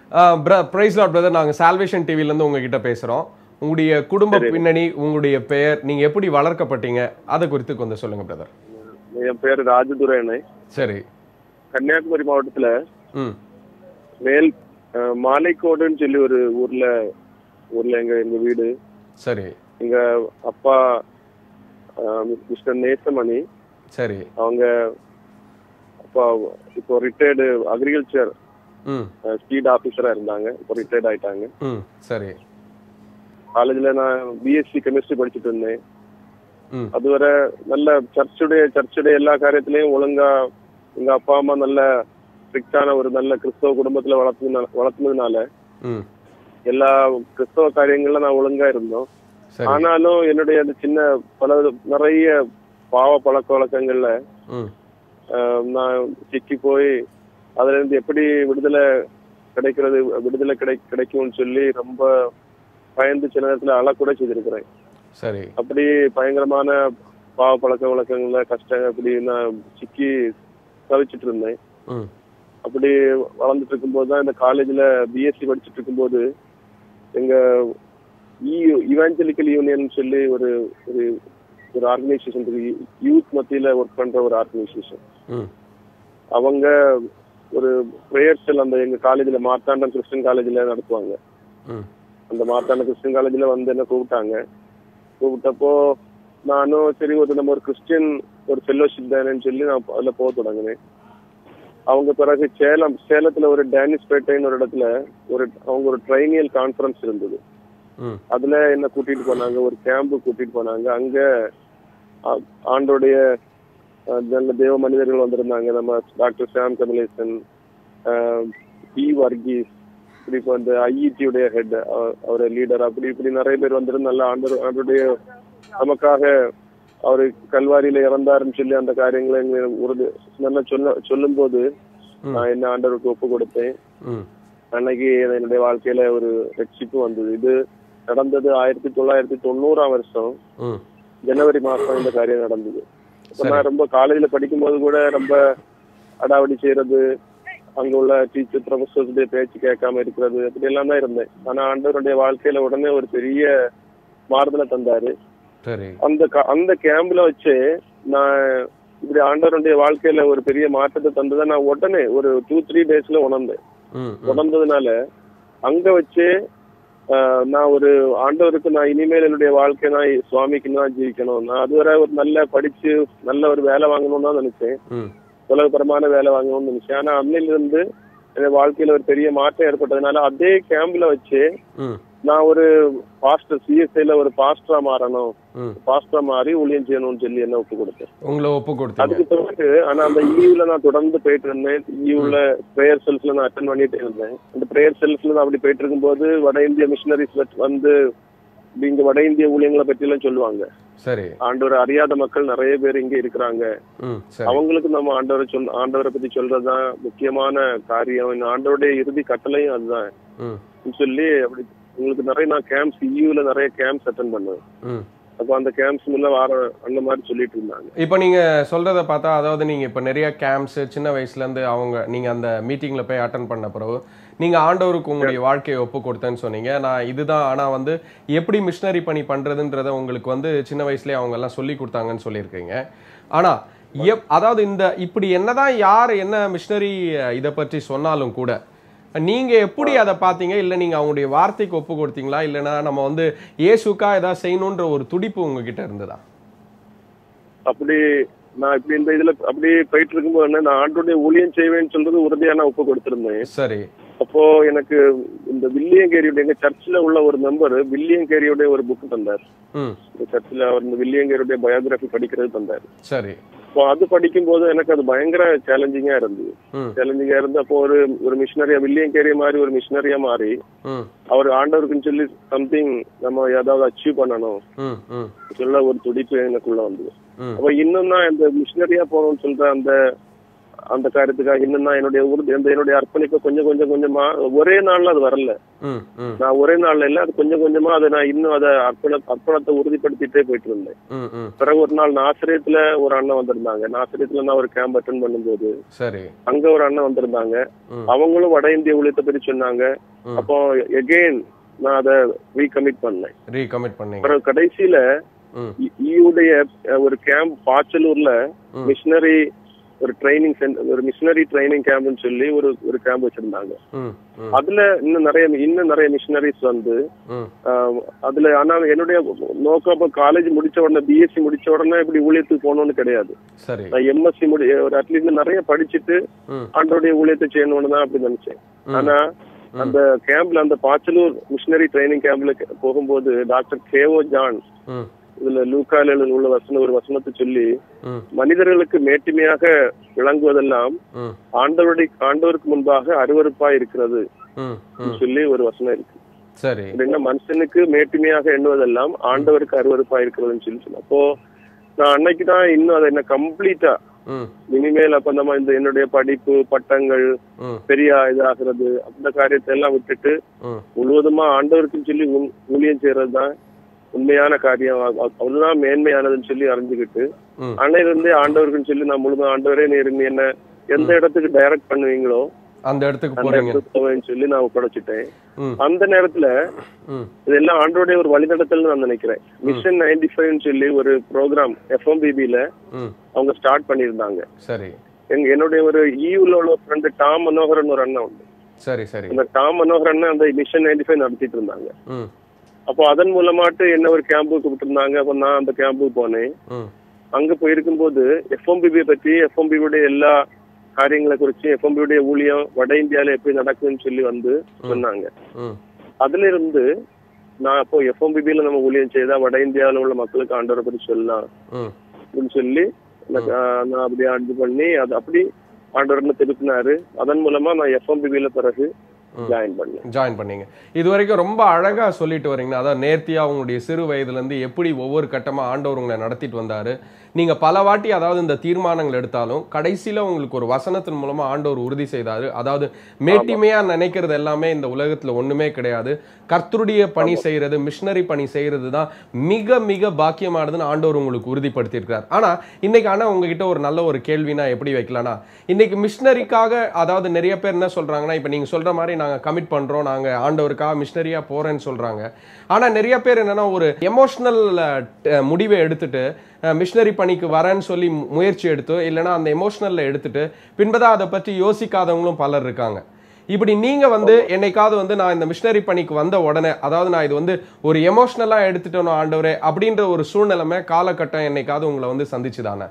Price lord brother நாங்க salvation டிவில இருந்து உங்ககிட்ட பேசுறோம் உங்களுடைய குடும்ப பின்னணி உங்களுடைய பெயர் நீங்க எப்படி வளர்க்கப்பட்டீங்க அதை குறித்து கொஞ்சம் சொல்லுங்க பிரதர் என் பேரு ராஜதுரையனை சரி கன்னியாகுமரி மாவட்டத்துல ம் மேல் அஹ், மாலைக்கோடுன்னு சொல்லி ஒரு ஊர்ல ஊர்ல எங்க எங்க வீடு சரி எங்க அப்பா அஹ், மிஸ்டர் நேசமணி சரி அவங்க அப்பா இப்போ ரிட்டையர்டு அக்ரிகல்ச்சர் ம் ஸ்பீட் ஆபீசரா இருந்தாங்க இப்போ ரிட்டையர்ட் ஆயிட்டாங்க ம் சரி காலேஜ்ல நான் பிஎஸ்சி கெமிஸ்ட்ரி படிச்சுட்டு இருந்தேன் ம் அதுவரை நல்ல சர்ச்சுடைய சர்ச்சுடைய எல்லா காரியத்திலையும் ஒழுங்கா எங்க அப்பா அம்மா நல்ல ஸ்ட்ரிக்டான ஒரு நல்ல கிறிஸ்தவ குடும்பத்துல வளர்த்து வளர்த்துனதுனால ம் எல்லா கிறிஸ்தவ காரியங்கள்ல நான் ஒழுங்கா இருந்தோம் சரி ஆனாலும் என்னுடைய அந்த சின்ன பல நிறைய பாவ பழக்க வழக்கங்கள்ல ம் ஆஹ், நான் சிக்கி போய் அதுல இருந்து எப்படி விடுதலை கிடைக்கிறது விடுதலை கிடை கிடைக்கும்னு சொல்லி ரொம்ப பயந்து சில நேரத்துல அழக்கூட செய்திருக்கிறேன் சரி அப்படி பயங்கரமான பாவ பழக்க வழக்கங்கள்ல கஷ்டம் அப்படி நான் சிக்கி தவிச்சிட்டு இருந்தேன் ம் அப்படி வளர்ந்துட்டு இருக்கும்போது தான் இந்த காலேஜ்ல பிஎஸ்சி படிச்சுட்டு இருக்கும்போது எங்க இயு இவாஞ்சலிக்கல் யூனியன் சொல்லி ஒரு ஒரு ஒரு ஆர்கனைசேஷன் இருக்கு யூத் மத்தியில ஒர்க் பண்ற ஒரு ஆர்கனைசேஷன் ம் அவங்க ஒரு ப்ரேயர் செல் அந்த எங்க காலேஜ்ல மார்த்தாண்டம் கிறிஸ்டியன் காலேஜ்ல நடத்துவாங்க ம் அந்த மார்த்தாண்டம் கிறிஸ்டியன் காலேஜ்ல வந்து என்ன கூப்பிட்டாங்க கூப்பிட்டப்போ நானும் சரி ஒரு நம்ம ஒரு கிறிஸ்டியன் ஒரு ஃபெல்லோஷிப் தானேன்னு சொல்லி நான் அதுல போக தொடங்கினேன் அவங்க பிறகு சேலம் சேலத்துல ஒரு டேனிஸ் பேட்டைன்னு ஒரு இடத்துல ஒரு அவங்க ஒரு ட்ரைனியல் கான்ஃபரன்ஸ் இருந்தது ம் அதுல என்ன கூட்டிட்டு போனாங்க ஒரு கேம்பு கூட்டிட்டு போனாங்க அங்க ஆ- ஆண்டோடைய அஹ், நல்ல தேவ மனிதர்கள் வந்திருந்தாங்க நம்ம டாக்டர் சாம் கமலேசன் அஹ், பி வர்கீஸ் இப்படி இப்போ இந்த ஐஇடியுடைய ஹெட் அவர் லீடர் அப்படி இப்படி நிறைய பேர் வந்திருந்து நல்ல ஆண்டர் ஆண்டுடைய நமக்காக அவரு கல்வாரியில இறந்தாருன்னு சொல்லி அந்த காரியங்களை எங்க உறுதி நல்லா சொல்ல சொல்லும்போது ம். நான் என்ன ஆண்டவருக்கு ஒப்பு கொடுத்தேன் ம் அன்னைக்கு என்னுடைய வாழ்க்கையில ஒரு ரட்சிப்பு வந்தது இது நடந்தது ஆயிரத்தி தொள்ளாயிரத்தி தொண்ணூறாம் வருஷம் ம் ஜனவரி மாசம் இந்த காரியம் நடந்தது அப்ப சரி. நான் ரொம்ப காலேஜ்ல படிக்கும்போது கூட ரொம்ப அடாவடி செய்யறது அங்க உள்ள டீச்சர் ப்ரொஃபஸர்ஸுடைய பேச்சு கேட்காம இருக்கிறது அப்படி எல்லாம் தான் இருந்தேன் ஆனா ஆண்டவருடைய வாழ்க்கையில உடனே ஒரு பெரிய மாறுதலை தந்தாரு சரி அந்த க- அந்த கேம்ப்ல வச்சு நான் இப்படி ஆண்டவருடைய வாழ்க்கையில ஒரு பெரிய மாற்றத்தை தந்ததை நான் உடனே ஒரு டூ த்ரீ டேஸ்ல உணர்ந்தேன் ம் ம் உணர்ந்ததுனால அங்க வச்சு ஆஹ், நான் ஒரு ஆண்டவருக்கு நான் இனிமேல் என்னுடைய வாழ்க்கை நான் சுவாமிக்கு தான் ஜீவிக்கணும் நான் அதுவரை ஒரு நல்ல படிச்சு நல்ல ஒரு வேலை வாங்கணும்னு தான் நினைச்சேன் ம் உலகபரமான வேலை வாங்கணும்னு நினைச்சேன் ஆனா அன்னையில இருந்து என் வாழ்க்கையில ஒரு பெரிய மாற்றம் ஏற்பட்டதுனால அதே கேம்ப்ல வச்சு ம் நான் ஒரு பாஸ்டர் சிஎஸ்ஐல ஒரு பாஸ்டரா மாறணும் ம் பாஸ்டரா மாறி ஊழியம் செய்யணும்னு சொல்லி என்ன ஒப்பு கொடுத்தேன் உங்களை ஒப்பு கொடுத்தீங்க அதுக்கு பிறகு ஆனா அந்த ஈவ்ல நான் தொடர்ந்து போயிட்டு இருந்தேன் ஈவ்ல பிரேயர் செல்ஸ்ல நான் அட்டன் பண்ணிட்டு இருந்தேன் அந்த பிரேயர் செல்ஸ்ல நான் அப்படி போயிட்டு இருக்கும்போது வட இந்திய மிஷினரிஸ் வந்து இப்படி இங்க வட இந்திய ஊழியங்களை பத்தி எல்லாம் சொல்லுவாங்க சரி ஆண்டவரை அறியாத மக்கள் நிறைய பேர் இங்க இருக்கிறாங்க ம் சரி அவங்களுக்கு நம்ம ஆண்டவரை சொல் ஆண்டவரை பத்தி சொல்றதுதான் முக்கியமான காரியம் இந்த ஆண்டவருடைய இறுதி கட்டளையும் அதுதான் ம் சொல்லி அப்படி உங்களுக்கு நிறைய நான் கேம்ப்ஸ் ஈவ்ல நிறைய கேம்ப்ஸ் அட்டன் பண்ணுவேன் ம் அப்போ அந்த கேம்ப்ஸ் முன்ன வார அந்த மாதிரி சொல்லிட்டு இருந்தாங்க இப்போ நீங்க சொல்றத பார்த்தா அதாவது நீங்க இப்போ நிறைய கேம்ப்ஸ் சின்ன வயசுல இருந்து அவங்க நீங்க அந்த மீட்டிங்ல போய் அட்டன் பண்ண பிறகு நீங்க ஆண்டவருக்கு உங்களுடைய வாழ்க்கையை ஒப்பு கொடுத்தேன்னு சொன்னீங்க நான் இதுதான் ஆனா வந்து எப்படி மிஷினரி பணி பண்றதுன்றத உங்களுக்கு வந்து சின்ன வயசுலயே அவங்க எல்லாம் சொல்லி கொடுத்தாங்கன்னு சொல்லியிருக்கீங்க ஆனா எப் அதாவது இந்த இப்படி என்னதான் யார் என்ன மிஷினரி இதை பற்றி சொன்னாலும் கூட நீங்க எப்படி அதை பார்த்தீங்க இல்ல நீங்க அவங்களுடைய வார்த்தைக்கு ஒப்பு கொடுத்தீங்களா இல்லைன்னா நம்ம வந்து இயேசுக்கா ஏதாவது செய்யணுன்ற ஒரு துடிப்பு உங்ககிட்ட இருந்ததா அப்படி நான் இப்படி இந்த இதுல அப்படியே போயிட்டு இருக்கும்போது என்ன நான் ஆண்டோடைய ஊழியம் செய்வேன்னு சொல்றது உறுதியா நான் ஒப்பு கொடுத்திருந்தேன் சரி அப்போ எனக்கு இந்த வில்லியங்கேரியுடைய எங்க சர்ச்சில் உள்ள ஒரு மெம்பர் வில்லியங்கேரியுடைய ஒரு புக் தந்தார் ம் இந்த சர்ச்சில் அவர் இந்த வில்லியங்கேரியுடைய பயோகிராஃபி படிக்கிறது தந்தார் சரி அப்போ அது படிக்கும்போது எனக்கு அது பயங்கர சேலஞ்சிங்கா இருந்தது ம் சேலஞ்சிங்கா இருந்து அப்போ ஒரு ஒரு மிஷினரியா வில்லியங்கேரி மாதிரி ஒரு மிஷினரியா மாறி ம் அவர் ஆண்டவருக்குன்னு சொல்லி சம்திங் நம்ம ஏதாவது அச்சீவ் பண்ணணும் ம் ம் சொல்ல ஒரு துடிப்பு எனக்குள்ள வந்தது ம் அப்ப இன்னும் தான் இந்த மிஷினரியா போகணும்னு சொல்ற அந்த அந்த காரியத்துக்காக இன்னும் நான் என்னுடைய உறுதி அந்த என்னுடைய அர்ப்பணிப்பை கொஞ்சம் கொஞ்சம் கொஞ்சமா ஒரே நாள்ல அது வரல ம் ம் நான் ஒரே நாள்ல இல்ல அது கொஞ்சம் கொஞ்சமா அதை நான் இன்னும் அதை அர்ப்பண அர்ப்பணத்தை உறுதிப்படுத்திட்டே போயிட்டு இருந்தேன் ம் ம் பிறகு ஒரு நாள் நாசிரியத்துல ஒரு அண்ணன் வந்திருந்தாங்க நாசிரியத்துல நான் ஒரு கேம்ப் அட்டன் பண்ணும்போது சரி அங்க ஒரு அண்ணன் வந்திருந்தாங்க ம். அவங்களும் வட இந்திய ஊழியத்தை பத்தி சொன்னாங்க ம். அப்போ எகெயின் நான் அதை ரீகமிட் பண்ணேன் ரீகமிட் பண்ணீங்க அப்புறம் கடைசியில ம் ஈயுடைய ஒரு கேம்ப் பாச்சலூர்ல ம். மிஷினரி ஒரு ட்ரைனிங் சென்டர் ஒரு மிஷினரி ட்ரைனிங் கேம்ப்னு சொல்லி ஒரு ஒரு கேம்ப் வச்சிருந்தாங்க ம் ம் அதுல இன்னும் நிறைய இன்னும் நிறைய மிஷினரிஸ் வந்து ம் ஆஹ், அதுல ஆனா என்னுடைய நோக்கம் இப்போ காலேஜ் முடிச்ச உடனே பிஎஸ்சி முடிச்ச உடனே இப்படி ஊழியத்துக்கு போகணும்னு கிடையாது சரி நான் எம்எஸ்சி முடி ஒரு அட்லீஸ்ட் நிறைய படிச்சுட்டு ம் ஆண்டோடைய ஊழியத்தை செய்யணும்னு தான் அப்படி நினைச்சேன் ம். ஆனா அந்த கேம்ப்ல அந்த பாச்சலூர் மிஷினரி ட்ரைனிங் கேம்ப்ல போகும்போது டாக்டர் கேஓ ஜான் ம் இதுல லூக்காலில் உள்ள வசனம் ஒரு வசனத்தை சொல்லி ம் மனிதர்களுக்கு மேட்டிமையாக விளங்குவதெல்லாம் ம் ஆண்டவருடைய ஆண்டவருக்கு முன்பாக அருவருப்பாய் இருக்கிறது ம் ம் சொல்லி ஒரு வசனம் இருக்கு சரி அப்படின்னா மனுஷனுக்கு மேட்டிமையாக எண்ணுவதெல்லாம் ஆண்டவருக்கு அருவருப்பாய் இருக்கிறதுன்னு சொல்லி சொன்ன அப்போ நான் அன்னைக்கு தான் இன்னும் அதை என்ன கம்ப்ளீட்டா ம் இனிமேல் அப்ப நம்ம இந்த என்னுடைய படிப்பு பட்டங்கள் ம் பெரிய இதாகிறது அந்த காரியத்தை எல்லாம் விட்டுட்டு ம் முழுவதுமா ஆண்டவருக்குன்னு சொல்லி ஊ- ஊழியம் செய்யறது தான் உண்மையான காரியம் அ- அ- அதுதான் மேன்மையானதுன்னு சொல்லி அறிஞ்சுக்கிட்டு ம் அன்னையில இருந்தே ஆண்டவருக்குன்னு சொல்லி நான் முழுதும் ஆண்டவரே நீர் நீ என்ன எந்த இடத்துக்கு டைரக்ட் பண்ணுவீங்களோ அந்த இடத்துக்கு அந்த போறீங்க இடத்துக்கு போவேன்னு சொல்லி நான் ஒப்படைச்சிட்டேன் ம் அந்த நேரத்துல ம் இதெல்லாம் ஆண்டோடைய ஒரு வழிநடத்தல்னு நான் நினைக்கிறேன் மிஷன் நைன்டி ஃபைவ்னு சொல்லி ஒரு ப்ரோக்ராம் எஃப்எம்பிபில ம் அவங்க ஸ்டார்ட் பண்ணியிருந்தாங்க சரி எங்க என்னுடைய ஒரு ஈயூல உள்ள ஃப்ரெண்டு டாம் மனோகரன் ஒரு அண்ணன் உண்டு சரி சரி அந்த டாம் மனோகரன் அந்த மிஷன் நைன்டி ஃபைவ் நடத்திட்டு இருந்தாங்க ம் அப்போ அதன் மூலமாட்டு என்ன ஒரு கேம்புக்கு கூப்பிட்டுருந்தாங்க அப்போ நான் அந்த கேம்புக்கு போனேன் ம் அங்க போயிருக்கும்போது எஃப்எம்பிபியை பற்றி எஃப்எம்பியுடைய எல்லா காரியங்களை குறித்து எஃப்எம்பியுடைய ஊழியம் வட இந்தியால எப்படி நடக்குதுன்னு சொல்லி வந்து சொன்னாங்க ம் அதுல இருந்து நான் அப்போ எஃப்எம்பிபியில நம்ம ஊழியம் செய்தா வட இந்தியாவில் உள்ள மக்களுக்கு ஆண்டவரை பற்றி சொல்லலாம் ம் அப்படின்னு சொல்லி எனக்கு, ஆஹ், நான் அப்படியே இது பண்ணி அது அப்படி ஆண்டவர் திருப்பினாரு அதன் மூலமா நான் எஃப்எம்பிபியில பிறகு ஜாயின் பண்ணேன் ஜாயின் பண்ணீங்க இது வரைக்கும் ரொம்ப அழகா சொல்லிட்டு வரீங்க அதாவது நேர்த்தியா உங்களுடைய சிறு வயதுல இருந்து எப்படி ஒவ்வொரு கட்டமா ஆண்டவர் உங்களை நடத்திட்டு வந்தாரு நீங்க பல வாட்டி அதாவது இந்த தீர்மானங்கள் எடுத்தாலும் கடைசியில உங்களுக்கு ஒரு வசனத்தின் மூலமா ஆண்டவர் உறுதி செய்தாரு அதாவது மேட்டிமையா நினைக்கிறது எல்லாமே இந்த உலகத்துல ஒண்ணுமே கிடையாது கர்த்தருடைய பணி செய்யறது மிஷினரி பணி செய்யறது தான் மிக மிக பாக்கியமானதுன்னு ஆண்டவர் உங்களுக்கு உறுதிப்படுத்தியிருக்கிறார் ஆனா இன்னைக்கு ஆனா உங்ககிட்ட ஒரு நல்ல ஒரு கேள்வி நான் எப்படி வைக்கலாம்னா இன்னைக்கு மிஷினரிக்காக அதாவது நிறைய பேர் என்ன சொல்றாங்கன்னா இப்ப நீங்க சொல்ற மாதிரி நாங்க கமிட் பண்றோம் நாங்க ஆண்டவருக்காக மிஷினரியா போறேன்னு சொல்றாங்க ஆனா நிறைய பேர் என்னன்னா ஒரு எமோஷனல் முடிவை எடுத்துட்டு மிஷினரி பணிக்கு வரேன்னு சொல்லி மு- முயற்சி எடுத்து இல்லைன்னா அந்த எமோஷனல்ல எடுத்துட்டு பின்பதான் அதை பற்றி யோசிக்காதவங்களும் பலர் இருக்காங்க இப்படி நீங்க வந்து என்னைக்காவது வந்து நான் இந்த மிஷினரி பணிக்கு வந்த உடனே அதாவது நான் இது வந்து ஒரு எமோஷனலா எடுத்துட்டேனோ ஆண்டவரே அப்படின்ற ஒரு சூழ்நிலைமை காலகட்டம் என்னைக்காவது உங்களை வந்து சந்திச்சுதானே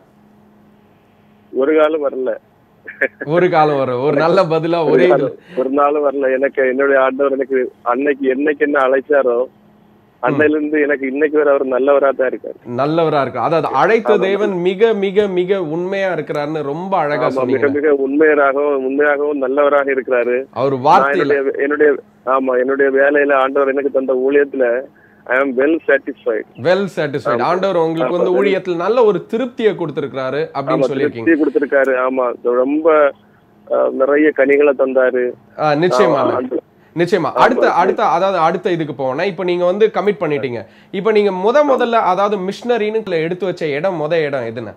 ஒரு காலம் வரல ஒரு காலம் வரும் ஒரு நல்ல பதிலா ஒரே இதுல ஒரு நாளும் வரல எனக்கு என்னுடைய ஆண்டவர் எனக்கு அன்னைக்கு என்னைக்கு என்ன அழைச்சாரோ அன்னையில இருந்து எனக்கு இன்னைக்கு வரை அவர் நல்லவரா தான் இருக்காரு நல்லவரா இருக்கு அதாவது அழைத்த தேவன் மிக மிக மிக உண்மையா இருக்கிறாருன்னு ரொம்ப அழகா ஆமா, மிக சொன்னீங்க மிக உண்மையராகவும் உண்மையாகவும் நல்லவராக இருக்கிறாரு அவர் நான் வார்த்தையில என்னுடைய என்னுடைய ஆமா என்னுடைய வேலையில ஆண்டவர் எனக்கு தந்த ஊழியத்துல ஐ ஆம் வெல் சாட்டிஸ்ஃபைட் வெல் சாட்டிஸ்ஃபைட் ஆண்டவர் உங்களுக்கு வந்து ஊழியத்தில் நல்ல ஒரு திருப்தியை கொடுத்திருக்கிறாரு ஆமா அப்படின்னு சொல்லியிருக்கீங்க திருப்தி கொடுத்திருக்காரு ஆமா ரொம்ப அஹ், நிறைய கனிகளை தந்தாரு ஆ, நிச்சயமா ஆமா, அந்த- நிச்சயமா அடுத்த அடுத்த அதாவது அடுத்த இதுக்கு போனா இப்போ நீங்க வந்து கமிட் பண்ணிட்டீங்க இப்போ நீங்க முத முதல்ல அதாவது மிஷினரின்னு எடுத்து வச்ச இடம் முத இடம் எதுன்னு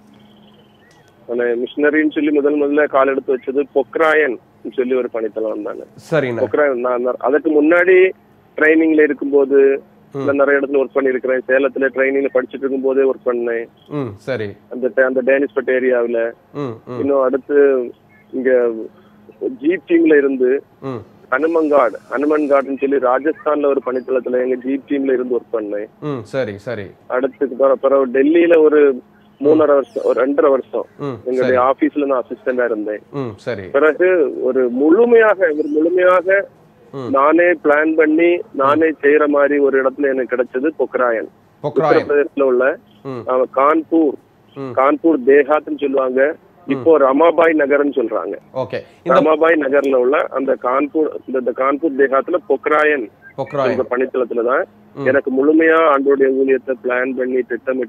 ஆனா மிஷினரின்னு சொல்லி முதல் முதல்ல கால் எடுத்து வச்சது பொக்ராயன் சொல்லி ஒரு பணித்தலம் வந்தாங்க சரிண்ணா பொக்ராயன் நான் நான் அதுக்கு முன்னாடி ட்ரைனிங்ல இருக்கும்போது நான் நிறைய இடத்துல ஒர்க் பண்ணிருக்கிறேன் சேலத்துல ட்ரைனிங்ல படிச்சுட்டு இருக்கும் போதே ஒர்க் பண்ணேன் ம் சரி அந்த ட- அந்த டேனிஸ்பட் ஏரியாவுல ம் ம் இன்னும் அடுத்து இங்க ஜீப் டீம்ல இருந்து ம் ஹனுமன்காட் ஹனுமன்காட்னு சொல்லி ராஜஸ்தான்ல ஒரு பணித்தளத்துல எங்க ஜீப் டீம்ல இருந்து ஒர்க் பண்ணேன் ம் சரி சரி அடுத்து பிற- பிறகு டெல்லியில ஒரு மூணரை வருஷம் ஒரு ரெண்டரை வருஷம் ம் எங்களுடைய ஆபீஸ்ல நான் அசிஸ்டண்டா இருந்தேன் ம் சரி பிறகு ஒரு முழுமையாக ஒரு முழுமையாக ம். நானே பிளான் பண்ணி நானே செய்யற மாதிரி ஒரு இடத்துல எனக்கு கிடைச்சது பொக்ராயன் பொக்ராயன் உத்தரப்பிரதேசத்துல உள்ள ம் அஹ், கான்பூர் ம். கான்பூர் தேஹாத்னு சொல்லுவாங்க இப்போ ரமாபாய் நகர்னு சொல்றாங்க ஓகே இந்த ரமாபாய் நகர்ல உள்ள அந்த கான்பூர் இந்த இந்த கான்பூர் தேகாத்துல பொக்ராயன் பொக்ராயன் என்ற பணித்தளத்துல தான் ம். எனக்கு முழுமையா ஆண்டோடைய ஊழியத்தை பிளான் பண்ணி திட்டமிட்டு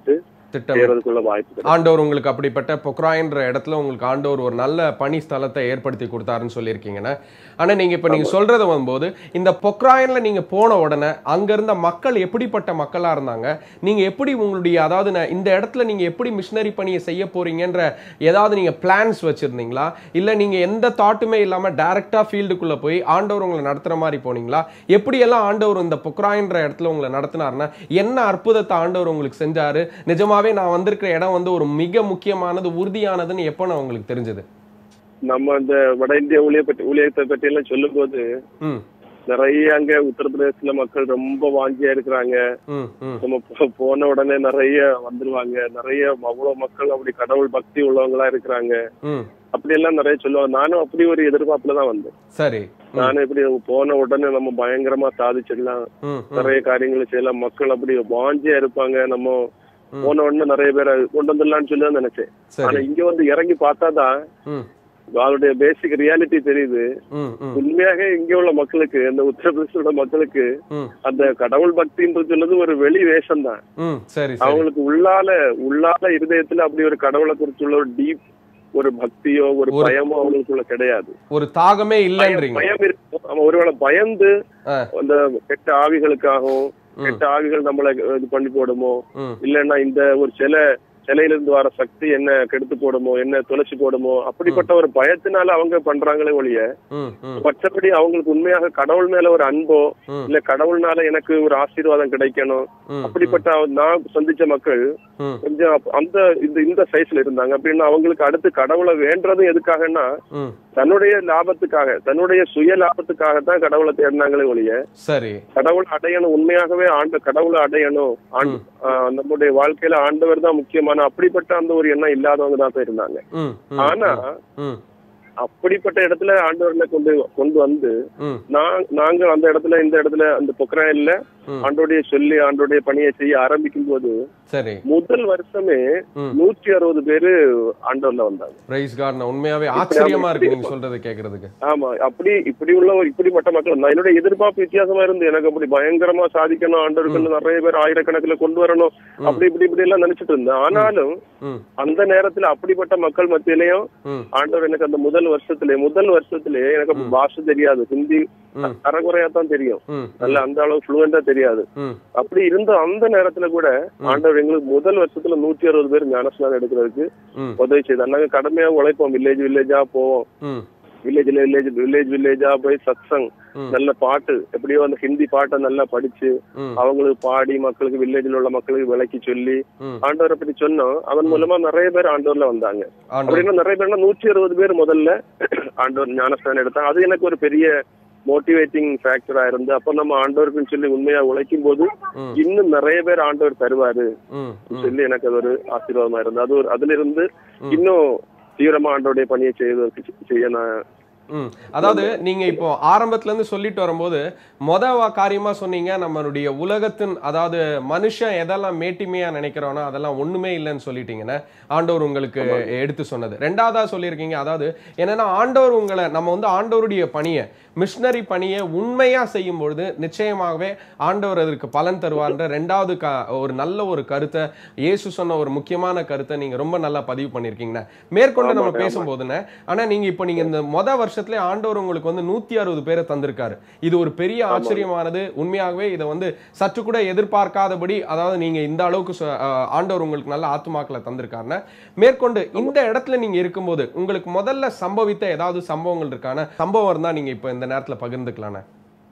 திட்டம் செய்யறதுக்குள்ள வாய்ப்பு கிடைக்கும். ஆண்டவர் உங்களுக்கு அப்படிப்பட்ட பொக்ராயின்ற இடத்துல உங்களுக்கு ஆண்டவர் ஒரு நல்ல பணி ஸ்தலத்தை ஏற்படுத்தி கொடுத்தாருன்னு சொல்லியிருக்கீங்கண்ணே ஆனா நீங்க இப்ப நீங்க சொல்றது வரும்போது இந்த பொக்ராயன்ல நீங்க போன உடனே அங்க இருந்த மக்கள் எப்படிப்பட்ட மக்களா இருந்தாங்க நீங்க எப்படி உங்களுடைய அதாவது நான் இந்த இடத்துல நீங்க எப்படி மிஷினரி பணியை செய்ய போறீங்கன்ற ஏதாவது நீங்க பிளான்ஸ் வச்சிருந்தீங்களா இல்ல நீங்க எந்த தாட்டுமே இல்லாம டைரக்டா ஃபீல்டுக்குள்ள போய் ஆண்டவர் உங்களை நடத்துற மாதிரி போனீங்களா எப்படியெல்லாம் ஆண்டவர் இந்த பொக்ராயின்ற இடத்துல உங்களை நடத்தினாருன்னா என்ன அற்புதத்தை ஆண்டவர் உங்களுக்கு செஞ்சாரு நிஜமாவே நான் வந்திருக்கிற இடம் வந்து ஒரு மிக முக்கியமானது உறுதியானதுன்னு எப்போ நான் உங்களுக்கு தெரிஞ்சது நம்ம இந்த வட இந்திய ஊழிய பற்றி ஊழியத்தை பற்றி எல்லாம் சொல்லும் போது ம் நிறைய அங்க உத்தரப்பிரதேசத்துல மக்கள் ரொம்ப வாஞ்சியா இருக்கிறாங்க ம் ம் நம்ம போ- போன உடனே நிறைய வந்துருவாங்க நிறைய அவ்வளவு மக்கள் அப்படி கடவுள் பக்தி உள்ளவங்களா இருக்கிறாங்க ம் அப்படி எல்லாம் நிறைய சொல்லுவாங்க நானும் அப்படி ஒரு எதிர்பார்ப்புல தான் வந்தேன் சரி ம், நானும் இப்படி போன உடனே நம்ம பயங்கரமா சாதிச்சிடலாம் ம் ம், நிறைய காரியங்களை செய்யலாம் மக்கள் அப்படி வாஞ்சியா இருப்பாங்க நம்ம ம். போன உடனே நிறைய பேரை கொண்டு வந்துடலாம்னு சொல்லி தான் நினைச்சேன் ஆனா சரி இங்க வந்து இறங்கி பார்த்தாதான் ம் அவருடைய பேசிக் ரியாலிட்டி தெரியுது ம் ம் உண்மையாக இங்க உள்ள மக்களுக்கு இந்த உத்தரப்பிரதேசோட மக்களுக்கு ம் அந்த கடவுள் பக்தின்றது சொல்றது ஒரு வெளி வேஷம் தான் ம் சரி சரி அவங்களுக்கு உள்ளால உள்ளால இருதயத்துல அப்படி ஒரு கடவுளை குறிச்சுள்ள ஒரு டீப் ஒரு பக்தியோ ஒரு ஒரு- பயமோ அவங்களுக்குள்ள கிடையாது ஒரு தாகமே பயம் இல்லைன்றீங்க பயம் இருக்கும் அவன் ஒருவேளை பயந்து ஆ. அந்த கெட்ட ஆவிகளுக்காகவும் ம். கெட்ட ஆவிகள் நம்மள இது பண்ணி போடுமோ ம் இல்லைன்னா இந்த ஒரு சில சிலையில இருந்து வர சக்தி என்ன கெடுத்து போடுமோ என்ன தொலைச்சு போடுமோ அப்படிப்பட்ட ஒரு பயத்தினால அவங்க பண்றாங்களே ஒழிய ம் ம் மற்றபடி அவங்களுக்கு உண்மையாக கடவுள் மேல ஒரு அன்போ ம். இல்ல கடவுள்னால எனக்கு ஒரு ஆசீர்வாதம் கிடைக்கணும் ம் அப்படிப்பட்ட நான் சந்திச்ச மக்கள் ம் கொஞ்சம் அப்ப- அந்த இந்த இந்த சைஸ்ல இருந்தாங்க அப்படின்னா அவங்களுக்கு அடுத்து கடவுளை வேண்டதும் எதுக்காகன்னா ம் தன்னுடைய லாபத்துக்காக தன்னுடைய சுய லாபத்துக்காக தான் கடவுளை தேடினாங்களே ஒழிய சரி கடவுளை அடையணும் உண்மையாகவே ஆண்டு கடவுளை அடையணும் ஆண்டு- ஆஹ் நம்முடைய வாழ்க்கையில ஆண்டவர் தான் முக்கியமான அப்படிப்பட்ட அந்த ஒரு எண்ணம் இல்லாதவங்க தான் இருந்தாங்க ம் ம் ஆனா ம் அப்படிப்பட்ட இடத்துல ஆண்டவர்ல கொண்டு கொண்டு வந்து ம் நான் நாங்க அந்த இடத்துல இந்த இடத்துல அந்த பொக்கராயில்ல ம். ஆண்டோடைய சொல்லி ஆண்டோடைய பணியை செய்ய ஆரம்பிக்கும் போது சரி முதல் வருஷமே ம். நூற்றி அறுபது பேரு ஆண்டோர்ல வந்தாங்க பிரைஸ் கார்டன் உண்மையாவே ஆச்சரியமா இருக்கு நீங்க சொல்றது கேக்குறதுக்கு ஆமா அப்படி இப்படி உள்ள ஒரு இப்படிப்பட்ட மக்கள் நான் என்னுடைய எதிர்பார்ப்பு வித்தியாசமா இருந்து எனக்கு அப்படி பயங்கரமா சாதிக்கணும் ஆண்டவருக்கு நிறைய பேர் ஆயிரக்கணக்கில் கொண்டு வரணும் அப்படி இப்படி இப்படி எல்லாம் நினைச்சிட்டு இருந்தேன் ஆனாலும் ம் அந்த நேரத்துல அப்படிப்பட்ட மக்கள் மத்தியிலையும் ம் ஆண்டவர் எனக்கு அந்த முதல் வருஷத்திலே முதல் வருஷத்திலே எனக்கு அப்ப பாஷை தெரியாது ஹிந்தி ம். அறகுறையா தான் தெரியும் ம் நல்ல அந்த அளவு ஃப்ளூவெண்டா தெரியாது ம் அப்படி இருந்த அந்த நேரத்துல கூட ஆண்டவர் எங்களுக்கு முதல் வருஷத்துல நூற்றி அறுபது பேர் ஞானஸ்நானம் எடுக்கிறதுக்கு ம் உதவி செய்தார் நாங்க கடுமையா உழைப்போம் வில்லேஜ் வில்லேஜா போவோம் ம் வில்லேஜ்ல வில்லேஜ் வில்லேஜ் வில்லேஜா போய் சத்சங் ம். நல்ல பாட்டு எப்படியோ அந்த ஹிந்தி பாட்டை நல்லா படிச்சு ம் அவங்களுக்கு பாடி மக்களுக்கு வில்லேஜ்ல உள்ள மக்களுக்கு விளக்கி சொல்லி ம் ஆண்டவரை பத்தி சொன்னோம் அதன் மூலமா நிறைய பேர் ஆண்டவர்ல வந்தாங்க ஆண்டவர் அப்படின்னா நிறைய பேர்னா நூற்றி அறுபது பேர் முதல்ல ஆண்டவர் ஞானஸ்தானம் எடுத்தாங்க அது எனக்கு ஒரு பெரிய மோட்டிவேட்டிங் ஃபேக்டரா இருந்து அப்ப நம்ம ஆண்டவருக்குன்னு சொல்லி உண்மையா உழைக்கும் போது ம். இன்னும் நிறைய பேர் ஆண்டவர் தருவாரு ம் ம் சொல்லி எனக்கு அது ஒரு ஆசீர்வாதமா இருந்தது அது ஒரு அதுல இருந்து இன்னும் தீவிரமா ஆண்டோடைய பணியை செய்வதற்கு செய்ய நான் ம் அதாவது நீங்க இப்போ ஆரம்பத்துல இருந்து சொல்லிட்டு வரும்போது மொத வா- காரியமா சொன்னீங்க நம்மளுடைய உலகத்தின் அதாவது மனுஷன் எதெல்லாம் மேட்டிமையா நினைக்கிறோனோ அதெல்லாம் ஒண்ணுமே இல்லைன்னு சொல்லிட்டீங்கன்னு ஆண்டவர் உங்களுக்கு எடுத்து சொன்னது ரெண்டாவதா சொல்லியிருக்கீங்க அதாவது என்னன்னா ஆண்டவர் உங்களை நம்ம வந்து ஆண்டவருடைய பணியை மிஷினரி பணியை உண்மையா செய்யும் பொழுது நிச்சயமாகவே ஆண்டவர் அதற்கு பலன் தருவார்ன்ற ரெண்டாவது க ஒரு நல்ல ஒரு கருத்தை இயேசு சொன்ன ஒரு முக்கியமான கருத்தை நீங்க ரொம்ப நல்லா பதிவு பண்ணிருக்கீங்கண்ணே மேற்கொண்டு நம்ம ஆமாங்க, பேசும்போதுண்ணே ஆனா நீங்க இப்போ நீங்க இந்த மொத வருஷத்துல ஆண்டவர் உங்களுக்கு வந்து நூத்தி அறுபது பேரை தந்திருக்காரு இது ஒரு பெரிய ஆச்சரியமானது உண்மையாகவே இதை வந்து சற்று கூட எதிர்பார்க்காதபடி அதாவது நீங்க இந்த அளவுக்கு சொ- அஹ், ஆண்டவர் உங்களுக்கு நல்ல ஆத்துமாக்களை தந்திருக்காருன்னு மேற்கொண்டு இந்த இடத்துல நீங்க இருக்கும்போது உங்களுக்கு முதல்ல சம்பவித்த ஏதாவது சம்பவங்கள் இருக்கான சம்பவம் இருந்தா நீங்க இப்போ இந்த நேரத்துல பகிர்ந்துக்கலாண்ணே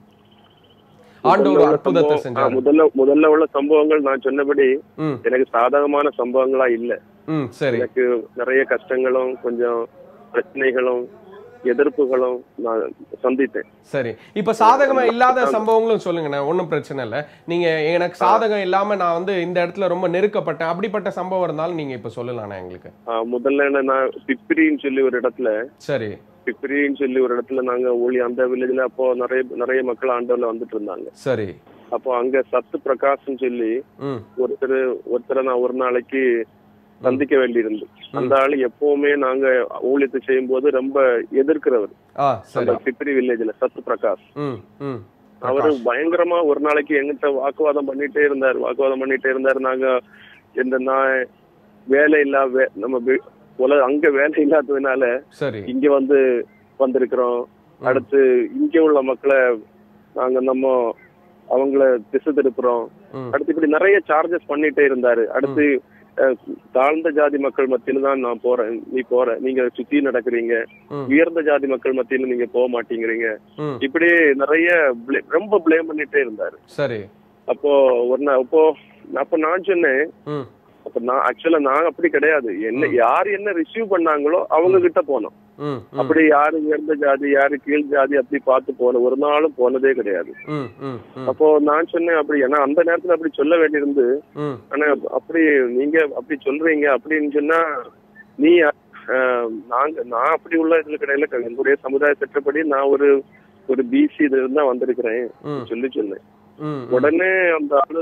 ஆண்டவர் ஒரு முதல்ல உள்ள அற்புதத்தை சம்பவம், ஆ, செஞ்சாரு முதல்ல முதல்ல உள்ள சம்பவங்கள் நான் சொன்னபடி ம் எனக்கு சாதகமான சம்பவங்களா இல்ல ம் சரி எனக்கு நிறைய கஷ்டங்களும் கொஞ்சம் பிரச்சனைகளும் எதிர்ப்புகளும் நான் சந்தித்தேன் சரி இப்ப சாதகமா இல்லாத சம்பவங்களும் சொல்லுங்கண்ணே ஒண்ணும் பிரச்சனை இல்ல நீங்க எனக்கு சாதகம் இல்லாம நான் வந்து இந்த இடத்துல ரொம்ப நெருக்கப்பட்டேன் அப்படிப்பட்ட சம்பவம் இருந்தாலும் நீங்க இப்ப சொல்லலாண்ணே எங்களுக்கு ஆ, முதல்ல என்ன நான் பிப்ரின்னு சொல்லி ஒரு இடத்துல சரி பிப்ரின்னு சொல்லி ஒரு இடத்துல நாங்க ஊழி அந்த வில்லேஜ்ல அப்போ நிறைய நிறைய மக்கள் ஆண்டவர்ல வந்துட்டு இருந்தாங்க சரி அப்போ அங்க சத்து பிரகாஷ்னு சொல்லி ம் ஒருத்தர் ஒருத்தரை நான் ஒரு நாளைக்கு சந்திக்க வேண்டியிருந்து அந்த ஆளு எப்பவுமே நாங்க ஊழியத்தை செய்யும் போது ரொம்ப எதிர்க்கிறவர் ஆ அந்த சரி பிப்ரி வில்லேஜ்ல சத்து பிரகாஷ் ம் ம் அவரு பயங்கரமா ஒரு நாளைக்கு எங்கிட்ட வாக்குவாதம் பண்ணிட்டே இருந்தார் வாக்குவாதம் பண்ணிட்டே இருந்தார் நாங்க இந்த நான் வேலை இல்லா வே- நம்ம வி- உலக அங்க வேலை இல்லாததுனால சரி இங்க வந்து வந்திருக்கிறோம் அடுத்து இங்க உள்ள மக்களை நாங்க நம்ம அவங்கள திசை திருப்புறோம் ம். அடுத்து இப்படி நிறைய சார்ஜஸ் பண்ணிட்டே இருந்தாரு அடுத்து அஹ், தாழ்ந்த ஜாதி மக்கள் மத்தியில தான் நான் போறேன் நீ போற நீங்க சுத்தி நடக்கிறீங்க ம். உயர்ந்த ஜாதி மக்கள் மத்தியில நீங்க போக மாட்டேங்கிறீங்க ம் இப்படி நிறைய bla- ரொம்ப ப்ளேம் பண்ணிட்டே இருந்தாரு சரி அப்போ ஒரு நாள் அப்போ அப்ப நான் சொன்னேன் ம் அப்ப நான் ஆக்சுவலா நான் அப்படி கிடையாது என்ன யார் என்ன ரிசீவ் பண்ணாங்களோ அவங்க கிட்ட போனோம் ம் ம் அப்படி யாரு உயர்ந்த ஜாதி யாரு கீழ் ஜாதி அப்படி பார்த்து போன ஒரு நாளும் போனதே கிடையாது ம் ம் ம் அப்போ நான் சொன்னேன் அப்படி ஏன்னா அந்த நேரத்துல அப்படி சொல்ல வேண்டியிருந்து ம் ஆனா அப்படி நீங்க அப்படி சொல்றீங்க அப்படின்னு சொன்னா நீ அஹ், நாங்க நான் அப்படி உள்ள இதுல கிடையாது எங்களுடைய சமுதாய சட்டப்படி நான் ஒரு ஒரு பிசி இதுல இருந்தா வந்திருக்கிறேன் ம். சொல்லி சொன்னேன் ம் உடனே அந்த ஆளு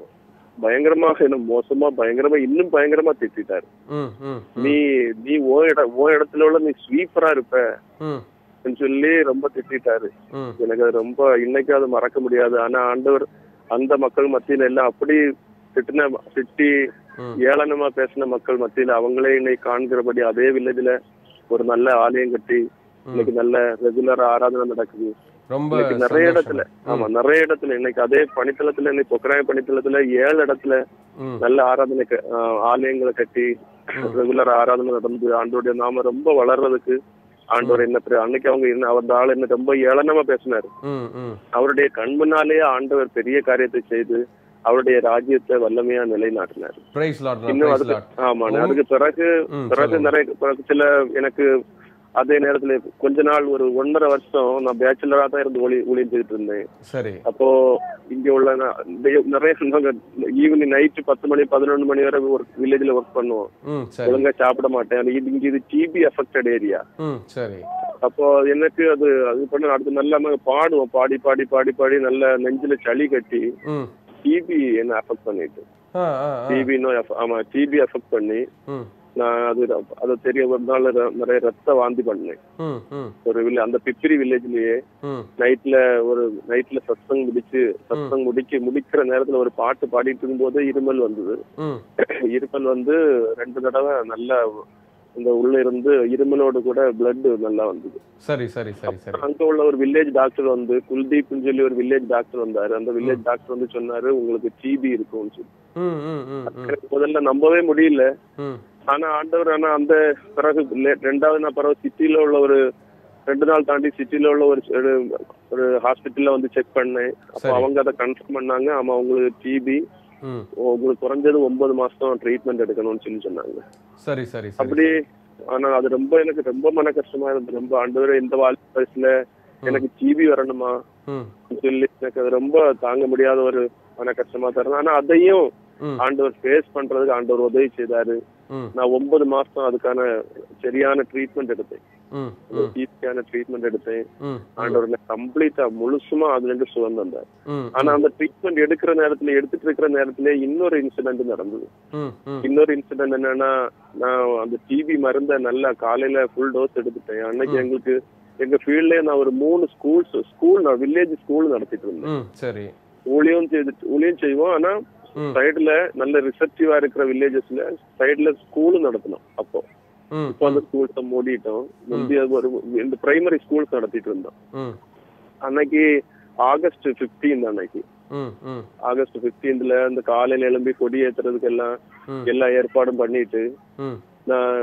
பயங்கரமாக என்ன மோசமா பயங்கரமா இன்னும் பயங்கரமா திட்டாரு ம் ம் நீ நீ ஓ இட ஓ இடத்துல உள்ள நீ ஸ்வீப்பரா இருப்ப ம் ன்னு சொல்லி ரொம்ப திட்டாரு ம் எனக்கு அது ரொம்ப இன்னைக்கு அது மறக்க முடியாது ஆனா ஆண்டவர் அந்த மக்கள் மத்தியில எல்லாம் அப்படி திட்டின திட்டி ம். ஏளனமா பேசின மக்கள் மத்தியில அவங்களே இன்னைக்கு காண்கிறபடி அதே வில்லேஜ்ல ஒரு நல்ல ஆலயம் கட்டி இன்னைக்கு நல்ல ரெகுலரா ஆராதனை நடக்குது ரொம்ப இன்னைக்கு நிறைய சந்தோஷம். இடத்துல ஆமா நிறைய இடத்துல இன்னைக்கு அதே பணித்தளத்துல இன்னைக்கு பொக்கராய பணித்தளத்துல ஏழு இடத்துல ம் நல்ல ஆராதனை க- ஆஹ் ஆலயங்களை கட்டி ரெகுலர் ஆராதனை நடந்து ஆண்டோடைய நாம ரொம்ப வளர்றதுக்கு ஆண்டவர் என்ன பெரிய- அன்னைக்கு அவங்க என்ன அந்த ஆள் என்ன ரொம்ப ஏளனமா பேசினாரு ம் ம் அவருடைய கண் முன்னாலேயே ஆண்டவர் பெரிய காரியத்தை செய்து அவருடைய ராஜ்யத்தை வல்லமையா நிலைநாட்டினார் பிரைஸ் லார்ட் இன்னும் பிரைஸ் அதுக்கு லார்ட் ஆமா அதுக்கு பிறகு ம் பிறகு சொல்லுங்க. நிறைய பிறகு சில எனக்கு அதே நேரத்துல கொஞ்ச நாள் ஒரு ஒன்றரை வருஷம் நான் பேச்சுலரா தான் இருந்து ஒளி ஊழியம் செய்துட்டு இருந்தேன் சரி அப்போ இங்க உள்ள ந- டே- நிறைய ஈவினிங் நைட்டு பத்து மணி பதினொன்று மணி வரை ஒரு வில்லேஜ்ல ஒர்க் பண்ணுவோம் ம் சரி ஒழுங்கா சாப்பிட மாட்டேன் அது இது- இங்க இது டிபி அஃபெக்டட் ஏரியா ம் சரி அப்போ எனக்கு அது அது பண்ண அடுத்து நல்லா பாடுவோம் பாடி பாடி பாடி பாடி நல்ல நெஞ்சில சளி கட்டி ம் டிபி என்ன அஃபெக்ட் பண்ணிட்டு ஆ ஆ ஆ. டிபி நோய் aff- ஆமா டிபி அஃபெக்ட் பண்ணி ம் நான் அது அது தெரிய ஒரு நாள் ர- நிறைய ரத்த வாந்தி பண்ணேன் ம் ம் ஒரு வில்லே அந்த பிப்பிரி வில்லேஜ்லயே ம் நைட்ல ஒரு நைட்ல சத்தம் முடிச்சு சத்தம் முடிக்க முடிக்கிற நேரத்துல ஒரு பாட்டு பாடிட்டு இருக்கும்போது இருமல் வந்தது ம் இருமல் வந்து ரெண்டு தடவை நல்லா இந்த உள்ள இருந்து இருமலோடு கூட பிளட் நல்லா வந்தது சரி சரி சரி சரி அங்க உள்ள ஒரு வில்லேஜ் டாக்டர் வந்து குல்தீப்னு சொல்லி ஒரு வில்லேஜ் டாக்டர் வந்தாரு அந்த வில்லேஜ் டாக்டர் வந்து சொன்னாரு உங்களுக்கு டிபி இருக்கும்னு சொல்லி ம் ம் ம் ம் எனக்கு முதல்ல நம்பவே முடியல ம் ஆனா ஆண்டவர் ஆனா அந்த பிறகு லே- ரெண்டாவது நான் பிறகு சிட்டில உள்ள ஒரு ரெண்டு நாள் தாண்டி சிட்டில உள்ள ஒரு ஒரு- ஒரு ஹாஸ்பிட்டல்ல வந்து செக் பண்ணேன் அப்போ சரி. அவங்க அதை கன்ஃபார்ம் பண்ணாங்க ஆமா உங்களுக்கு டிபி ம் உங்களுக்கு குறைஞ்சது ஒன்பது மாசம் ட்ரீட்மெண்ட் எடுக்கணும்னு சொல்லி சொன்னாங்க சரி சரி சரி அப்படி ஆனா அது ரொம்ப எனக்கு ரொம்ப மன கஷ்டமா இருந்தது ரொம்ப ஆண்டவரே இந்த வாழ்க்கை வயசுல எனக்கு டிபி வரணுமா ம் சொல்லி எனக்கு அது ரொம்ப தாங்க முடியாத ஒரு மன கஷ்டமா தருது ஆனா அதையும் ம் ஆண்டவர் ஃபேஸ் பண்றதுக்கு ஆண்டவர் உதவி செய்தாரு ம் நான் ஒன்பது மாசம் அதுக்கான சரியான ட்ரீட்மெண்ட் எடுத்தேன் ம் ம் ஈஸியான ட்ரீட்மெண்ட் எடுத்தேன் ம் ஆண்டவர் கம்ப்ளீட்டா முழுசுமா அதுல இருந்து சுகம் தந்தார் ம் ஆனா அந்த ட்ரீட்மெண்ட் எடுக்கிற நேரத்துல எடுத்துட்டு இருக்கிற நேரத்துல இன்னொரு இன்சிடென்ட் நடந்தது ம் ம் இன்னொரு இன்சிடென்ட் என்னன்னா நான் அந்த டிபி மருந்த நல்லா காலையில ஃபுல் டோஸ் எடுத்துட்டேன் அன்னைக்கு எங்களுக்கு எங்க ஃபீல்ட்லயே நான் ஒரு மூணு ஸ்கூல்ஸ் ஸ்கூல் நான் வில்லேஜ் ஸ்கூல் நடத்திட்டு இருந்தேன் ம் சரி ஊழியம் செய்து ஊழியம் செய்வோம் ஆனா ம் சைடுல நல்ல ரிசப்டிவா இருக்கிற வில்லேஜஸ்ல சைடுல ஸ்கூல் நடத்தணும் அப்போ ம் இப்போ அந்த ஸ்கூல்ஸை மூடிட்டோம் முந்தி அது ஒரு இந்த பிரைமரி ஸ்கூல்ஸ் நடத்திட்டு இருந்தோம் ம் அன்னைக்கு ஆகஸ்ட் 15 அன்னைக்கு ம் ம் ஆகஸ்ட் 15ல இந்த காலையில எழும்பி கொடி ஏத்துறதுக்கு எல்லாம் ம். எல்லா ஏற்பாடும் பண்ணிட்டு ம் நான்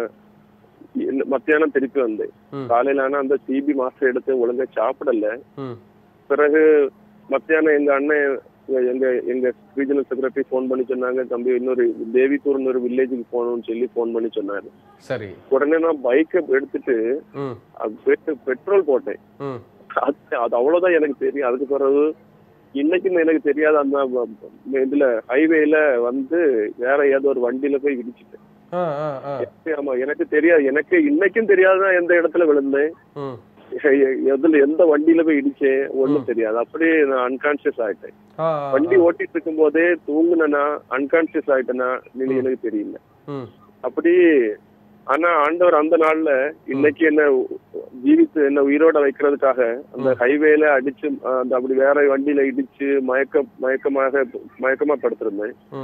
இந்த மத்தியானம் திருப்பி வந்தேன் ம். காலையில ஆனா அந்த டிபி மாஸ்டர் எடுத்து ஒழுங்கா சாப்பிடல ம் பிறகு மத்தியானம் எங்க அண்ணன் எங்க- எங்க எங்க ரீஜனல் செக்ரட்டரி ஃபோன் பண்ணி சொன்னாங்க தம்பி இன்னொரு தேவித்தூர்னு ஒரு வில்லேஜுக்கு போகணும்னு சொல்லி ஃபோன் பண்ணி சொன்னாரு சரி உடனே நான் பைக்கை எடுத்துட்டு ம் அது போயிட்டு பெட்ரோல் போட்டேன் ம் அது அது அவ்வளவுதான் எனக்கு தெரியும் அதுக்கு பிறகு இன்னைக்கும் எனக்கு தெரியாத அந்த வ- இதுல ஹைவேல வந்து வேற ஏதோ ஒரு வண்டியில போய் இடிச்சிட்டேன் ஆ ஆ ஆ எனக்கு- ஆமா எனக்கு தெரியாது எனக்கு இன்னைக்கும் தெரியாதுதான் எந்த இடத்துல விழுந்தேன் ம் எ- எதுல எந்த வண்டியில போய் இடிச்சேன் ஒண்ணும் தெரியாது அப்படியே நான் அன்கான்சியஸ் ஆயிட்டேன் ஆ வண்டி ஓட்டிட்டு இருக்கும் போதே தூங்குனா அன்கான்சியஸ் ஆயிட்டேனா நீங்க எனக்கு தெரியல ம் அப்படி ஆனா ஆண்டவர் அந்த நாள்ல இன்னைக்கு என்ன ஜீவித்து என்ன உயிரோட வைக்கிறதுக்காக அந்த ஹைவேல அடிச்சு அஹ், அந்த அப்படி வேற வண்டியில இடிச்சு மயக்க மயக்கமாக மயக்கமா படுத்திருந்தேன் ம்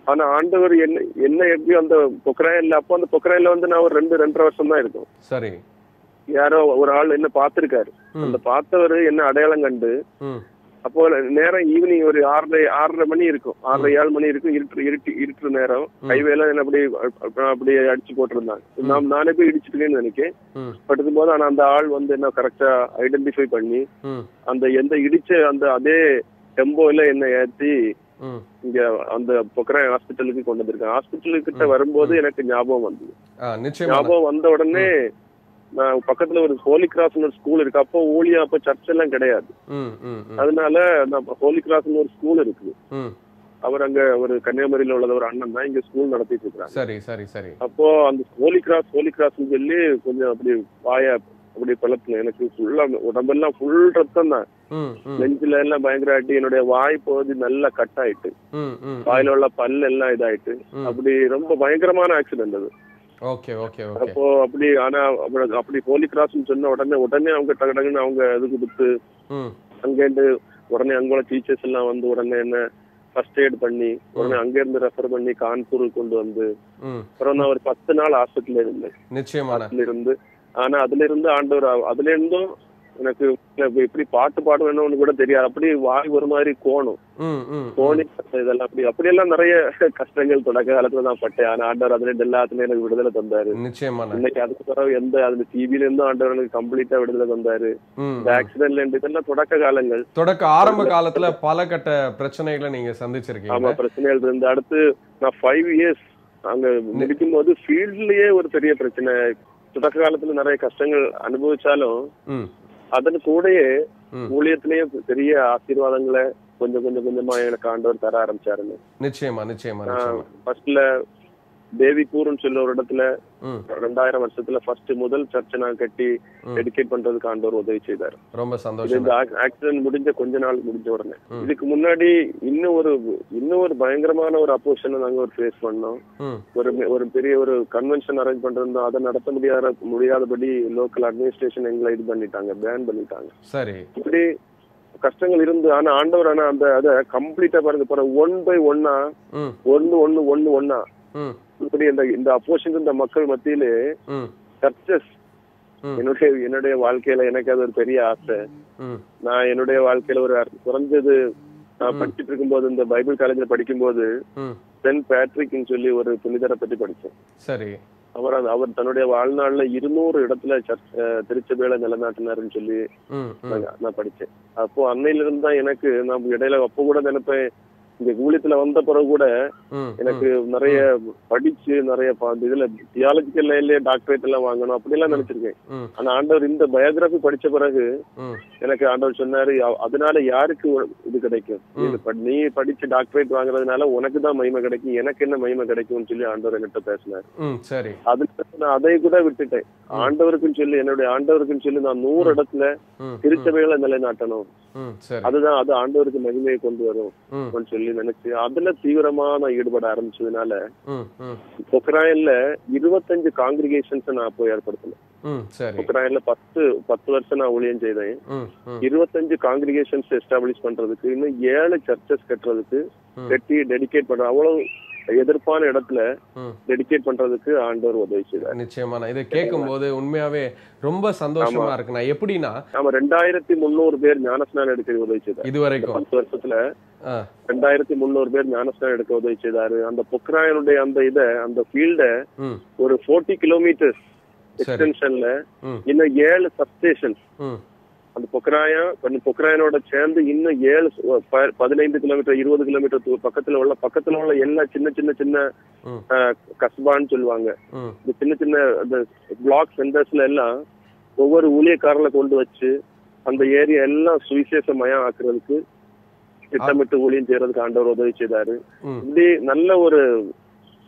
ஆனா ஆண்டவர் என்ன என்ன எப்படியும் அந்த பொக்கராயில அப்போ அந்த பொக்கராயில வந்து நான் ஒரு ரெண்டு ரெண்டரை வருஷம் தான் இருக்கும் சரி யாரோ ஒரு ஆள் என்ன பார்த்திருக்காரு ம் அந்த பார்த்தவர் என்ன அடையாளம் கண்டு ம் அப்போ நேரம் ஈவினிங் ஒரு ஆறரை ஆறரை மணி இருக்கும் ஆறரை ஏழு மணி இருக்கும் இருட்டு இருட்டு இருட்டு நேரம் ஹைவேல என்ன அப்படி அப்படி அடிச்சு போட்டிருந்தாங்க நான் நானே போய் இடிச்சிருக்கேன்னு நினைக்கிறேன் ம் படுக்கும் போது ஆனா அந்த ஆள் வந்து என்ன கரெக்டா ஐடென்டிஃபை பண்ணி ம் அந்த எந்த இடிச்ச அந்த அதே டெம்போல என்ன ஏத்தி ம் இங்க அந்த பொக்கராய் ஹாஸ்பிட்டலுக்கு கொண்டு வந்திருக்கேன் ஹாஸ்பிட்டலுக்கு கிட்ட வரும்போது எனக்கு ஞாபகம் வந்தது ஆ நிச்சயமா ஞாபகம் வந்த உடனே நான் பக்கத்துல ஒரு ஹோலி கிராஸ் ஒரு ஸ்கூல் இருக்கு அப்போ ஊழியம் அப்போ சர்ச் எல்லாம் கிடையாது ம் ம் ம் அதனால நான் ஹோலி கிராஸ் ஒரு ஸ்கூல் இருக்கு ம் அவர் அங்க ஒரு கன்னியாகுமரியில உள்ளது ஒரு அண்ணன் தான் இங்க ஸ்கூல் நடத்திட்டு இருக்காங்க சரி சரி சரி அப்போ அந்த ஹோலி கிராஸ் ஹோலி கிராஸ்னு சொல்லி கொஞ்சம் அப்படி வாய அப்படி பழத்துல எனக்கு ஃபுல்லா உடம்பெல்லாம் ஃபுல் ரத்தம் தான் ம் ம் நெஞ்சில எல்லாம் பயங்கர ஆட்டி என்னுடைய வாய் பகுதி நல்லா கட் ஆயிட்டு ம் ம் வாயில உள்ள பல் எல்லாம் இதாயிட்டு ம். அப்படி ரொம்ப பயங்கரமான ஆக்சிடென்ட் அது ஓகே ஓகே ஓகே அப்போ அப்படி ஆனா அப்படி- அப்படி ஹோலி கிராஸ்னு சொன்ன உடனே உடனே அவங்க டக்கு டக்குன்னு அவங்க இது கொடுத்து ம் அங்கேருந்து உடனே அங்குள்ள டீச்சர்ஸ் எல்லாம் வந்து உடனே என்ன ஃபர்ஸ்ட் எய்ட் பண்ணி உடனே அங்க இருந்து ரெஃபர் பண்ணி கான்பூருக்கு கொண்டு வந்து ம் அப்புறம் நான் ஒரு பத்து நாள் ஹாஸ்பிட்டல்ல இருந்தேன் நிச்சயமான அதுல இருந்து ஆனா அதுல இருந்து ஆண்டவர் அவ- அதுல இருந்தும் எனக்கு எனக்கு எப்படி பாட்டு பாடுவேன்னு கூட தெரியாது அப்படி வாய் ஒரு மாதிரி கோணும் ம் ம் கோணி இதெல்லாம் அப்படி அப்படியெல்லாம் நிறைய கஷ்டங்கள் தொடக்க காலத்துல தான் பட்டேன் ஆனா ஆண்டவர் அதுல இருந்து எல்லாத்துலயும் எனக்கு விடுதலை தந்தாரு நிச்சயமான இன்னைக்கு அதுக்கு பிறகு எந்த அதுல டிவில இருந்தும் ஆண்டவர் எனக்கு கம்ப்ளீட்டா விடுதலை தந்தாரு ம் இந்த ஆக்சிடென்ட்ல இருந்து இதெல்லாம் தொடக்க காலங்கள் தொடக்க ஆரம்ப காலத்துல பல கட்ட பிரச்சனைகளை நீங்க சந்திச்சிருக்கீங்க ஆமா பிரச்சனைகள் இருந்து அடுத்து நான் ஃபைவ் இயர்ஸ் அங்க முடிக்கும் போது ஃபீல்ட்லயே ஒரு பெரிய பிரச்சனை தொடக்க காலத்துல நிறைய கஷ்டங்கள் அனுபவிச்சாலும் ம் அதன் கூடயே ம். ஊழியத்திலேயே பெரிய ஆசீர்வாதங்களை கொஞ்சம் கொஞ்சம் கொஞ்சமா எனக்கு ஆண்டவர் தர ஆரம்பிச்சாருன்னு நிச்சயமா நிச்சயமா நிச்சயமா ஃபர்ஸ்ட்ல தேவிப்பூர்னு சொல்ல ஒரு இடத்துல ம் ரெண்டாயிரம் வருஷத்துல ஃபர்ஸ்ட் முதல் சர்ச்சை நான் கட்டி ம். டெடிகேட் பண்றதுக்கு ஆண்டவர் உதவி செய்தார் ரொம்ப இது சந்தோஷம் இந்த ஆக்சிடென்ட் முடிஞ்ச கொஞ்ச நாள் முடிஞ்ச உடனே ம். இதுக்கு முன்னாடி இன்னும் ஒரு இன்னும் ஒரு பயங்கரமான ஒரு அப்போஷனை நாங்க ஒரு ஃபேஸ் பண்ணோம் ம் ஒரு மெ- ஒரு பெரிய ஒரு கன்வென்ஷன் அரேஞ்ச் பண்ணிருந்தோம் அதை நடத்த முடியாத முடியாதபடி லோக்கல் அட்மினிஸ்ட்ரேஷன் எங்களை இது பண்ணிட்டாங்க பேன் பண்ணிட்டாங்க சரி இப்படி கஷ்டங்கள் இருந்து ஆனா ஆண்டவர் ஆனா அந்த அதை கம்ப்ளீட்டா பாருங்க பாருங்க ஒன் பை ஒன்னா ம் ஒன்னு ஒன்னு ஒன்னு ஒன்னா ம் இப்படி இந்த இந்த அப்போஷன் இந்த மக்கள் மத்தியிலே ம் சர்ச்சஸ் ம். என்னுடைய என்னுடைய வாழ்க்கையில எனக்கு அது ஒரு பெரிய ஆசை ம் நான் என்னுடைய வாழ்க்கையில ஒரு அர்- குறைஞ்சது நான் படிச்சிட்டு இருக்கும்போது இந்த பைபிள் காலேஜ்ல படிக்கும்போது ம் சென்ட் பேட்ரிக்னு சொல்லி ஒரு புனிதரை பத்தி படிச்சேன் சரி அவர் அந்த- அவர் தன்னுடைய வாழ்நாள்ல இருநூறு இடத்துல சர்ச் அஹ், திருச்சபையில நிலைநாட்டினாருன்னு சொல்லி ம் ம் நான் நான் படிச்சேன் அப்போ அன்னையில இருந்து தான் எனக்கு நான் இடையில அப்போ கூட நினைப்பேன் இங்க ஊழியத்துல வந்த பிறகு கூட ம் எனக்கு நிறைய படிச்சு நிறைய பா- இந்த இதுல தியாலஜிக்கல் லைன்லயே டாக்டரேட் எல்லாம் வாங்கணும் அப்படி எல்லாம் நினைச்சிருக்கேன் ம் ஆனா ஆண்டவர் இந்த பயோகிராபி படிச்ச பிறகு ம் எனக்கு ஆண்டவர் சொன்னாரு "அ- அதனால யாருக்கு உ- இது கிடைக்கும் ம். இது ப- நீ படிச்சு டாக்டரேட் வாங்குறதுனால உனக்கு தான் மகிமை கிடைக்கும் எனக்கு என்ன மகிமை கிடைக்கும்னு சொல்லி ஆண்டவர் என்கிட்ட பேசினார் ம் சரி அதுக்கு நான் அதை கூட விட்டுட்டேன் ஆண்டவருக்குன்னு சொல்லி என்னுடைய ஆண்டவருக்குன்னு சொல்லி நான் நூறு இடத்துல ம் ம், திருச்சபைகளை நிலைநாட்டணும் ம் சரி அதுதான் அது ஆண்டவருக்கு மகிமையை கொண்டு வரும் ம் அப்படின்னு சொல்லி நினைச்சு அதுல தீவிரமா நான் ஈடுபட ஆரம்பிச்சதுனால ம் ம் பொக்ராயன்ல இருபத்தஞ்சு காங்கிரிகேஷன்ஸ் நான் அப்போ ஏற்படுத்தினேன் ம் சரி பொக்ராயன்ல பத்து பத்து வருஷம் நான் ஊழியம் செய்தேன் ம் ம் இருபத்தஞ்சு காங்கிரிகேஷன்ஸ் எஸ்டாப்ளிஷ் பண்றதுக்கு இன்னும் ஏழு சர்ச்சஸ் கட்டுறதுக்கு ம். கட்டி டெடிகேட் பண்ற அவ்வளவு எதிர்ப்பான இடத்துல ம் டெடிகேட் பண்றதுக்கு ஆண்டவர் உதவி செய்தார் நிச்சயமா நான் இதை கேட்கும்போது உண்மையாவே ரொம்ப சந்தோஷமா இருக்கு நான் எப்படின்னா நாம ரெண்டாயிரத்தி முந்நூறு பேர் ஞானஸ்நானம் எடுக்க உதவி செய்தார் இது இந்த வரைக்கும் பத்து வருஷத்துல ஆ ரெண்டாயிரத்தி முந்நூறு பேர் ஞானஸ்நானம் எடுக்க உதவி செய்தாரு அந்த பொக்ராயனுடைய அந்த இத அந்த ஃபீல்ட ம் ஒரு 40 கிலோமீட்டர்ஸ் சரி எக்ஸ்டென்ஷன்ல ம் இன்னும் ஏழு சப்ஸ்டேஷன் ம் அந்த பொக்ராயம் கொஞ்சம் பொக்ராயனோட சேர்ந்து இன்னும் ஏழு சு- ப- பதினைந்து கிலோமீட்டர் இருபது கிலோமீட்டர் தூ- பக்கத்துல உள்ள பக்கத்துல உள்ள எல்லா சின்ன சின்ன சின்ன ம். அஹ், கஸ்பான்னு சொல்லுவாங்க ம் இந்த சின்ன சின்ன அந்த பிளாக் சென்டர்ஸ்ல எல்லாம் ஒவ்வொரு ஊழியக்காரர்களை கொண்டு வச்சு அந்த ஏரியா எல்லாம் சுவிசேஷமயம் ஆக்குறதுக்கு திட்டமிட்டு ஊழியம் செய்யறதுக்கு ஆண்டவர் உதவி செய்தாரு ம் இப்படி நல்ல ஒரு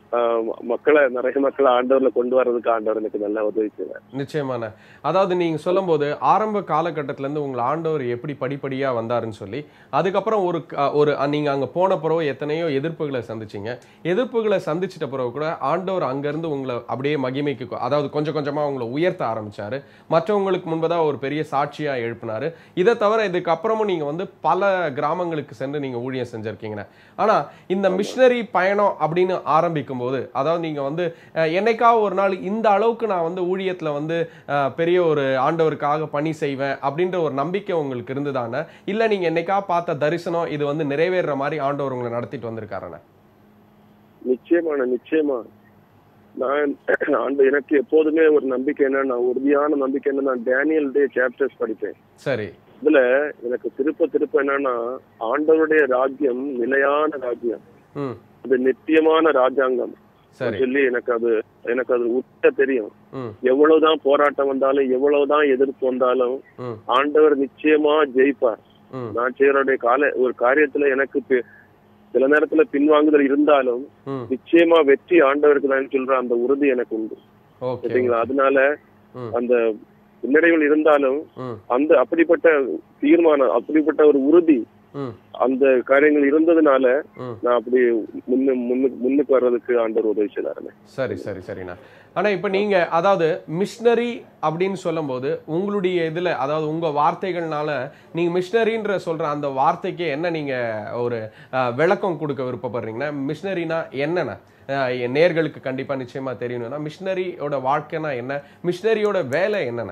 ஆஹ் மக்களை நிறைய மக்களை ஆண்டவர்ல கொண்டு வர்றதுக்கு ஆண்டவர் எனக்கு நல்லா உதவி செய்வார் நிச்சயமான அதாவது நீங்க சொல்லும்போது ஆரம்ப காலகட்டத்துல இருந்து உங்களை ஆண்டவர் எப்படி படிப்படியா வந்தாருன்னு சொல்லி அதுக்கப்புறம் ஒரு க- ஒரு அ, நீங்க அங்க போன பிறகு எத்தனையோ எதிர்ப்புகளை சந்திச்சீங்க எதிர்ப்புகளை சந்திச்சிட்ட பிறகு கூட ஆண்டவர் அங்கிருந்து உங்களை அப்படியே மகிமைக்கு கொ- அதாவது கொஞ்சம் கொஞ்சமா உங்களை உயர்த்த ஆரம்பிச்சாரு மற்றவங்களுக்கு முன்பதா ஒரு பெரிய சாட்சியா எழுப்பினாரு இதை தவிர இதுக்கப்புறமும் நீங்க வந்து பல கிராமங்களுக்கு சென்று நீங்க ஊழியம் செஞ்சிருக்கீங்க ஆனா இந்த மிஷினரி பயணம் அப்படின்னு ஆரம்பிக்கும் போது அதாவது நீங்க வந்து அஹ், என்னைக்காவது ஒரு நாள் இந்த அளவுக்கு நான் வந்து ஊழியத்துல வந்து அஹ், பெரிய ஒரு ஆண்டவருக்காக பணி செய்வேன் அப்படின்ற ஒரு நம்பிக்கை உங்களுக்கு இருந்ததானே இல்ல நீங்க என்னைக்கா பார்த்த தரிசனம் இது வந்து நிறைவேறுற மாதிரி ஆண்டவர் உங்களை நடத்திட்டு வந்திருக்காருண்ணே நிச்சயமான நிச்சயமா நான் ஆண்டு எனக்கு எப்போதுமே ஒரு நம்பிக்கை என்ன நான் உறுதியான நம்பிக்கை என்ன நான் டேனியல் டே சாப்டர்ஸ் படிப்பேன் சரி இதுல எனக்கு திருப்ப திருப்ப என்னன்னா ஆண்டவருடைய ராஜ்யம் நிலையான ராஜ்யம் ம் அது நித்தியமான ராஜாங்கம் சரி சொல்லி எனக்கு அது எனக்கு அது உட்ட தெரியும் ம் எவ்வளவுதான் போராட்டம் வந்தாலும் எவ்வளவுதான் எதிர்ப்பு வந்தாலும் ம் ஆண்டவர் நிச்சயமா ஜெயிப்பார் ம் நான் செய்யறோடைய கால ஒரு காரியத்துல எனக்கு பி- சில நேரத்துல பின்வாங்குதல் இருந்தாலும் ம் நிச்சயமா வெற்றி ஆண்டவருக்கு தான் சொல்ற அந்த உறுதி எனக்கு உண்டு ஓகே சரிங்களா அதனால ம் அந்த பின்னடைவுகள் இருந்தாலும் ம் அந்த அப்படிப்பட்ட தீர்மானம் அப்படிப்பட்ட ஒரு உறுதி ம் அந்த காரியங்கள் இருந்ததுனால ம் நான் அப்படி முன்னு முன்னுக்கு முன்னுக்கு வர்றதுக்கு ஆண்டவர் உதவி செய்தாருங்க சரி சரி சரிண்ணா ஆனா இப்ப நீங்க அதாவது மிஷினரி அப்படின்னு சொல்லும்போது உங்களுடைய இதுல அதாவது உங்க வார்த்தைகள்னால நீங்க மிஷினரின்ற சொல்ற அந்த வார்த்தைக்கு என்ன நீங்க ஒரு அஹ், விளக்கம் கொடுக்க விருப்பப்படுறீங்கன்னா மிஷினரினா என்னண்ணா அஹ், என் நேர்களுக்கு கண்டிப்பா நிச்சயமா தெரியணும்னா மிஷினரியோட வாழ்க்கைனா என்ன மிஷினரியோட வேலை என்னண்ணா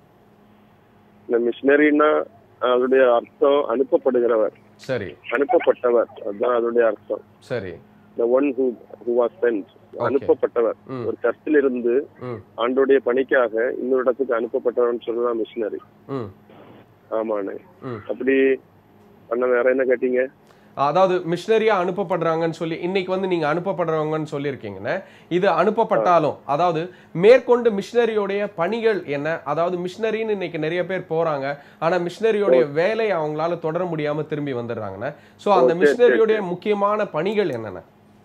இந்த மிஷினரின்னா அதோடைய அர்த்தம் அனுப்பப்படுகிறவர் சரி அனுப்பப்பட்டவர் அதுதான் அதோடைய அர்த்தம் சரி the one who who was sent அனுப்பப்பட்டவர் ம் ஒரு சர்ச்சில் இருந்து ம் ஆண்டோடைய பணிக்காக இன்னொரு இடத்துக்கு அனுப்பப்பட்டவர்னு சொல்லலாம் மிஷினரி ம் ஆமாண்ணே ம் அப்படி பண்ண வேற என்ன கேட்டீங்க அதாவது மிஷினரியா அனுப்பப்படுறாங்கன்னு சொல்லி இன்னைக்கு வந்து நீங்க அனுப்பப்படுறவங்கன்னு சொல்லியிருக்கீங்கன்னு இது அனுப்பப்பட்டாலும் அதாவது மேற்கொண்டு மிஷினரியோடைய பணிகள் என்ன அதாவது மிஷினரின்னு இன்னைக்கு நிறைய பேர் போறாங்க ஆனா மிஷினரியோடைய வேலையை அவங்களால தொடர முடியாம திரும்பி வந்துடுறாங்கண்ணே சோ அந்த ஓ, சரி, மிஷினரியோடைய முக்கியமான பணிகள் என்னென்ன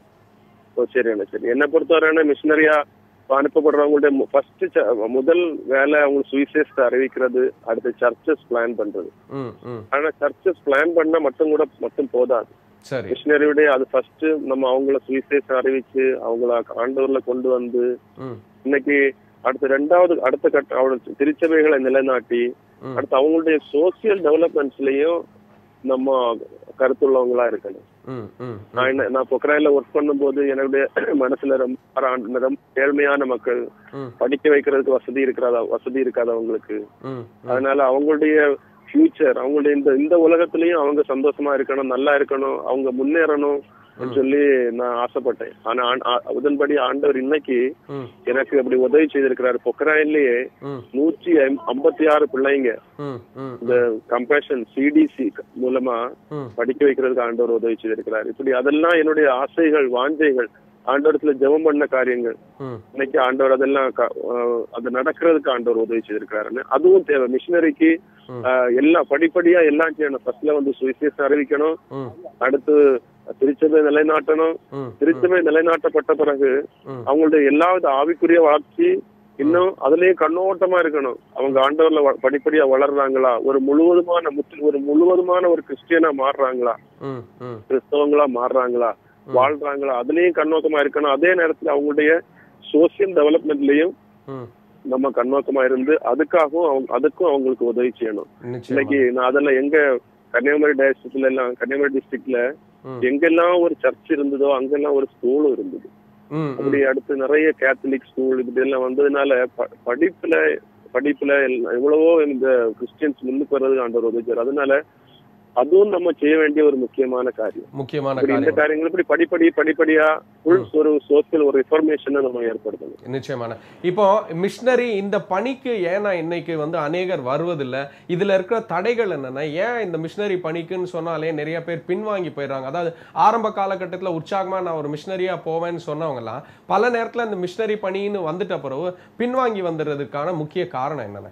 ஓ சரி அண்ணா சரி என்ன பொறுத்தவரையான மிஷினரியா அனுப்பப்படுறவங்களுடைய ஃபர்ஸ்ட் முதல் வேலை அவங்களுக்கு சுவிசேஷத்தை அறிவிக்கிறது அடுத்து சர்ச்சஸ் பிளான் பண்றது ம் ம் ஆனா சர்ச்சஸ் பிளான் பண்ணா மட்டும் கூட மட்டும் போதாது சரி மிஷினரியுடைய அது ஃபர்ஸ்ட் நம்ம அவங்கள சுவிசேஷம் அறிவிச்சு அவங்கள ஆண்டவர்ல கொண்டு வந்து ம் இன்னைக்கு அடுத்த ரெண்டாவது அடுத்த கட்ட அவரோட திருச்சபைகளை நிலைநாட்டி ம். அடுத்து அவங்களுடைய சோசியல் டெவலப்மெண்ட்ஸ்லயும் நம்ம கருத்துள்ளவங்களா இருக்கணும் ம் ம் நான் என்ன நான் பொக்ராயில ஒர்க் பண்ணும்போது என்னுடைய மனசுல ரொம்ப ஆண்டு- ரொம்ப ஏழ்மையான மக்கள் ம் படிக்க வைக்கிறதுக்கு வசதி இருக்கிறதா வசதி இருக்காதவங்களுக்கு ம் அதனால அவங்களுடைய ஃபியூச்சர் அவங்களுடைய இந்த இந்த உலகத்திலயும் அவங்க சந்தோஷமா இருக்கணும் நல்லா இருக்கணும் அவங்க முன்னேறணும் சொல்லி நான் ஆசைப்பட்டேன் ஆனா ஆண்- ஆ- அதன்படி ஆண்டவர் இன்னைக்கு ம் எனக்கு அப்படி உதவி செய்திருக்கிறாரு பொக்ராயிலேயே ம் நூற்றி ஐம்பத்தி ஆறு பிள்ளைங்க ம் ம் இந்த கம்பேஷன் சிடிசி மூலமா ம் படிக்க வைக்கிறதுக்கு ஆண்டவர் உதவி செய்திருக்கிறார் இப்படி அதெல்லாம் என்னுடைய ஆசைகள் வாஞ்சைகள் ஆண்டவரத்துல ஜெபம் பண்ண காரியங்கள் ம் இன்னைக்கு ஆண்டவர் அதெல்லாம் க- ஆஹ் அது நடக்கிறதுக்கு ஆண்டவர் உதவி செய்திருக்கிறாருன்னு அதுவும் தேவை மிஷினரிக்கு ம். எல்லாம் படிப்படியா எல்லாம் செய்யணும் ஃபர்ஸ்ட்ல வந்து சுவிசேஷம் அறிவிக்கணும் ம் அடுத்து திருச்சபை நிலைநாட்டணும் ம் திருச்சபை நிலைநாட்டப்பட்ட பிறகு ம். அவங்களுடைய எல்லாவித ஆவிக்குரிய வளர்ச்சி இன்னும் அதுலயே கண்ணோட்டமா இருக்கணும் அவங்க ஆண்டவர்ல வ- படிப்படியா வளர்றாங்களா ஒரு முழுவதுமான முற்று ஒரு முழுவதுமான ஒரு கிறிஸ்டியனா மாறுறாங்களா ம் ம் கிறிஸ்தவங்களா மாறுறாங்களா வாழ்றாங்களா அதுலயும் கண்ணோக்கமா இருக்கணும் அதே நேரத்துல அவங்களுடைய சோசியல் டெவலப்மெண்ட்லயும் ம் நம்ம கண்ணோக்கமா இருந்து அதுக்காகவும் அவங்க அதுக்கும் அவங்களுக்கு உதவி செய்யணும் நிச்சயமா இன்னைக்கு நான் அதெல்லாம் எங்க கன்னியாகுமரி டிஸ்ட்ரிக்ட்ல எல்லாம் கன்னியாகுமரி டிஸ்ட்ரிக்ட்ல ம். எங்கெல்லாம் ஒரு சர்ச் இருந்ததோ அங்கெல்லாம் ஒரு ஸ்கூலும் இருந்தது ம் ம் அப்படி அடுத்து நிறைய கேத்தலிக் ஸ்கூல் இப்படி எல்லாம் வந்ததுனால ப- படிப்புல படிப்புல எல்லாம் எவ்வளவோ இந்த கிறிஸ்டியன்ஸ் முன்னுக்கு வர்றதுக்கு ஆண்டவர் உதவிச்சார் அதனால அதுவும் நம்ம செய்ய வேண்டிய ஒரு முக்கியமான காரியம் முக்கியமான இப்படி இந்த காரியம் காரியங்கள் இப்படி படிப்படி படிப்படியா full ஒரு சோசியல் ஒரு ரிஃபர்மேஷனை நம்ம ஏற்படுத்தணும் நிச்சயமான இப்போ மிஷினரி இந்த பணிக்கு ஏன்னா இன்னைக்கு வந்து அநேகர் வருவதில்லை இதுல இருக்கிற தடைகள் என்னன்னா ஏன் இந்த மிஷினரி பணிக்குன்னு சொன்னாலே நிறைய பேர் பின்வாங்கி போயிடுறாங்க அதாவது ஆரம்ப காலகட்டத்துல உற்சாகமா நான் ஒரு மிஷினரியா போவேன்னு சொன்னவங்கலாம் பல நேரத்துல இந்த மிஷினரி பணின்னு வந்துட்ட பிறகு பின்வாங்கி வந்துடுறதுக்கான முக்கிய காரணம் என்னென்ன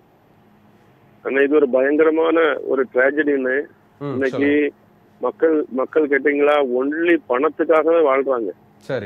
ஆனா இது ஒரு பயங்கரமான ஒரு ட்ராஜடின்னு ம், இன்னைக்கு சொல்லுங்க. மக்கள் மக்கள் கேட்டீங்களா ஒன்லி பணத்துக்காகவே வாழ்றாங்க சரி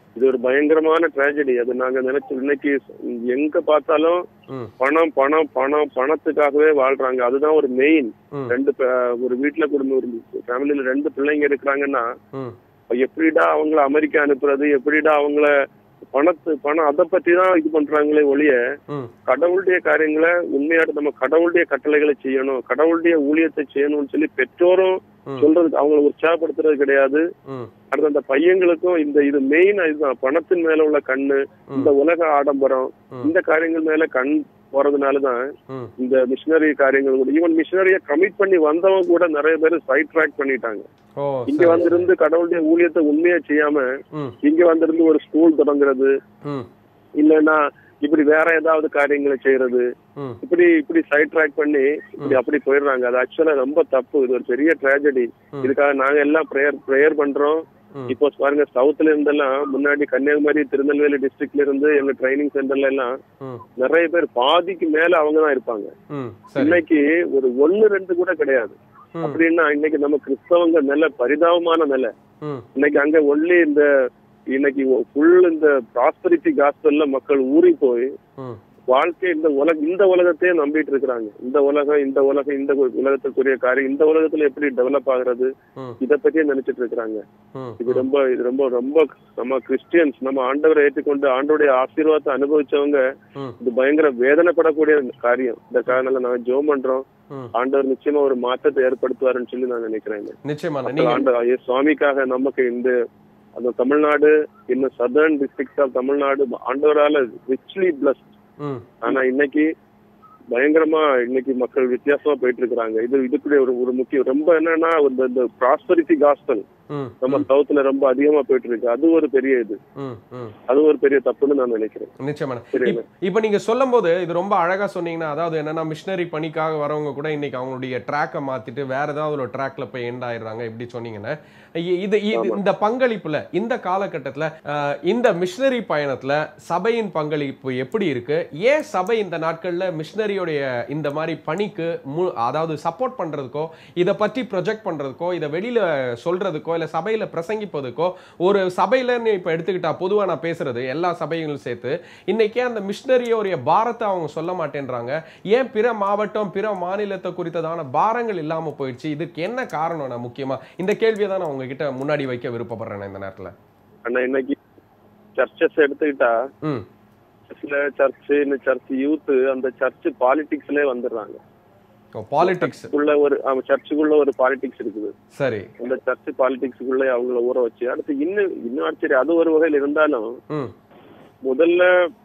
இது ஒரு பயங்கரமான tragedy அது நாங்க நினைச்சு இன்னைக்கு எங்க பார்த்தாலும் ம் பணம் பணம் பணம் பணத்துக்காகவே வாழ்றாங்க அதுதான் ஒரு மெயின் ம் ரெண்டு பே- ஒரு வீட்டுல குடும்பம் ஒரு ஃபேமிலில ரெண்டு பிள்ளைங்க இருக்கிறாங்கன்னா ம் எப்படிடா அவங்கள அமெரிக்கா அனுப்புறது எப்படிடா அவங்கள பணத்து பணம் அதை பத்தி தான் இது பண்றாங்களே ஒழிய ம் கடவுளுடைய காரியங்களை உண்மையாட்டு நம்ம கடவுளுடைய கட்டளைகளை செய்யணும் கடவுளுடைய ஊழியத்தை செய்யணும்னு சொல்லி பெற்றோரும் ம். சொல்றதுக்கு அவங்களை உற்சாகப்படுத்துறது கிடையாது ம் அடுத்து அந்த பையங்களுக்கும் இந்த இது மெயின் இதுதான் பணத்தின் மேல உள்ள கண்ணு இந்த உலக ஆடம்பரம் ம். இந்த காரியங்கள் மேல கண் போறதுனாலதான் ம் இந்த மிஷினரி காரியங்கள் கூட ஈவன் மிஷினரிய கமிட் பண்ணி வந்தவங்க கூட நிறைய பேர் சைட் ட்ராக் பண்ணிட்டாங்க ஓ இங்க சரி வந்திருந்து கடவுளுடைய ஊழியத்தை உண்மையா செய்யாம ம் இங்க வந்திருந்து ஒரு ஸ்கூல் தொடங்குறது ம் இல்லைன்னா இப்படி வேற ஏதாவது காரியங்களை செய்யறது ம் இப்படி இப்படி சைட் ட்ராக் பண்ணி இப்படி அப்படி போயிடுறாங்க அது ஆக்சுவலா ரொம்ப தப்பு இது ஒரு பெரிய ட்ராஜடி ம். இதுக்காக நாங்க எல்லாம் ப்ரேயர் ப்ரேயர் பண்றோம் ம். இப்போ பாருங்க சவுத்ல இருந்தெல்லாம் முன்னாடி கன்னியாகுமரி திருநெல்வேலி டிஸ்ட்ரிக்ட்ல இருந்து எங்க ட்ரைனிங் சென்டர்ல எல்லாம் ம் நிறைய பேர் பாதிக்கு மேல அவங்க தான் இருப்பாங்க ம் சரி இன்னைக்கு ஒரு ஒண்ணு ரெண்டு கூட கிடையாது ம் அப்படின்னா இன்னைக்கு நம்ம கிறிஸ்தவங்க நிலை பரிதாபமான நிலை ம் இன்னைக்கு அங்க ஒன்லி இந்த இன்னைக்கு ஃபுல் இந்த ப்ராஸ்பரிட்டி காஸ்பல்ல மக்கள் ஊறி போய் ம் வாழ்க்கை இந்த உலக இந்த உலகத்தையே நம்பிட்டு இருக்கிறாங்க இந்த உலகம் இந்த உலகம் இந்த உ- உலகத்துக்குரிய காரியம் இந்த உலகத்துல எப்படி டெவலப் ஆகுறது ம் இத பத்தியே நினைச்சிட்டு இருக்கிறாங்க ம் இது ரொம்ப இது ரொம்ப ரொம்ப நம்ம கிறிஸ்டியன்ஸ் நம்ம ஆண்டவரை ஏற்றுக்கொண்டு ஆண்டவருடைய ஆசீர்வாதத்தை அனுபவிச்சவங்க ம் இது பயங்கர வேதனைப்படக்கூடிய காரியம் இந்த காரணம் நாங்க ஜெபம் பண்றோம் ம் ஆண்டவர் நிச்சயமா ஒரு மாற்றத்தை ஏற்படுத்துவாருன்னு சொல்லி நான் நினைக்கிறேன் நிச்சயமா மக்கள் நீங்க ஆண்ட ஐயா, சுவாமிக்காக நமக்கு இந்த அந்த தமிழ்நாடு இன்னும் சதர்ன் டிஸ்ட்ரிக்ட் ஆஃப் தமிழ்நாடு ஆண்டவரால ரிச்லி பிளஸ்ட் ம் ஆனா இன்னைக்கு பயங்கரமா இன்னைக்கு மக்கள் வித்தியாசமா போயிட்டு இருக்காங்க இது இதுக்குடைய ஒரு ஒரு முக்கியம் ரொம்ப என்னன்னா இந்த இந்த ப்ராஸ்பரிட்டி காஸ்பல் ம் நம்ம சவுத்துல ரொம்ப அதிகமா போயிட்டு இருக்கு அது ஒரு பெரிய இது ம் ம் அது ஒரு பெரிய தப்புன்னு நான் நினைக்கிறேன் நிச்சயமான சரிங்க. இப்- இப்ப நீங்க சொல்லும்போது இது ரொம்ப அழகா சொன்னீங்கன்னா அதாவது என்னன்னா மிஷினரி பணிக்காக வரவங்க கூட இன்னைக்கு அவங்களுடைய ட்ராக்கை மாத்திட்டு வேற ஏதாவது ஒரு ட்ராக்ல போய் எண்ட் ஆயிடுறாங்க இப்படி சொன்னீங்கன்னா இ- இது இது இந்த பங்களிப்புல இந்த காலகட்டத்துல அஹ், இந்த மிஷினரி பயணத்துல சபையின் பங்களிப்பு எப்படி இருக்கு ஏன் சபை இந்த நாட்கள்ல மிஷினரியோடைய இந்த மாதிரி பணிக்கு மு- அதாவது சப்போர்ட் பண்றதுக்கோ இதை பற்றி ப்ரொஜெக்ட் பண்றதுக்கோ இதை வெளியில சொல்றதுக்கோ இல்ல சபையில பிரசங்கிப்பதுக்கோ ஒரு சபையிலன்னு இப்ப எடுத்துக்கிட்டா பொதுவா நான் பேசுறது எல்லா சபைகளும் சேர்த்து இன்னைக்கே அந்த மிஷினரியோடைய பாரத்தை அவங்க சொல்ல மாட்டேன்றாங்க ஏன் பிற மாவட்டம் பிற மாநிலத்தை குறித்ததான பாரங்கள் இல்லாம போயிடுச்சு இதுக்கு என்ன காரணம் நான் முக்கியமா இந்த கேள்வியை தான் நான் உங்ககிட்ட முன்னாடி வைக்க விருப்பப்படுறேன் இந்த நேரத்துல ஆனா இன்னைக்கு சர்ச்சஸ் எடுத்துக்கிட்டா ம் சில சர்ச் இந்த சர்ச் யூத் அந்த சர்ச் பாலிடிக்ஸ்லயே வந்துடுறாங்க பாலிடிக்ஸ் உள்ள ஒரு ஆமா, சர்ச்சுக்குள்ள ஒரு பாலிடிக்ஸ் இருக்குது சரி அந்த சர்ச் பாலிடிக்ஸ்க்குள்ள அவங்கள ஊற வச்சு அடுத்து இன்னும் இன்னும் ஆச்சரியம் அது ஒரு வகையில் இருந்தாலும் ம் முதல்ல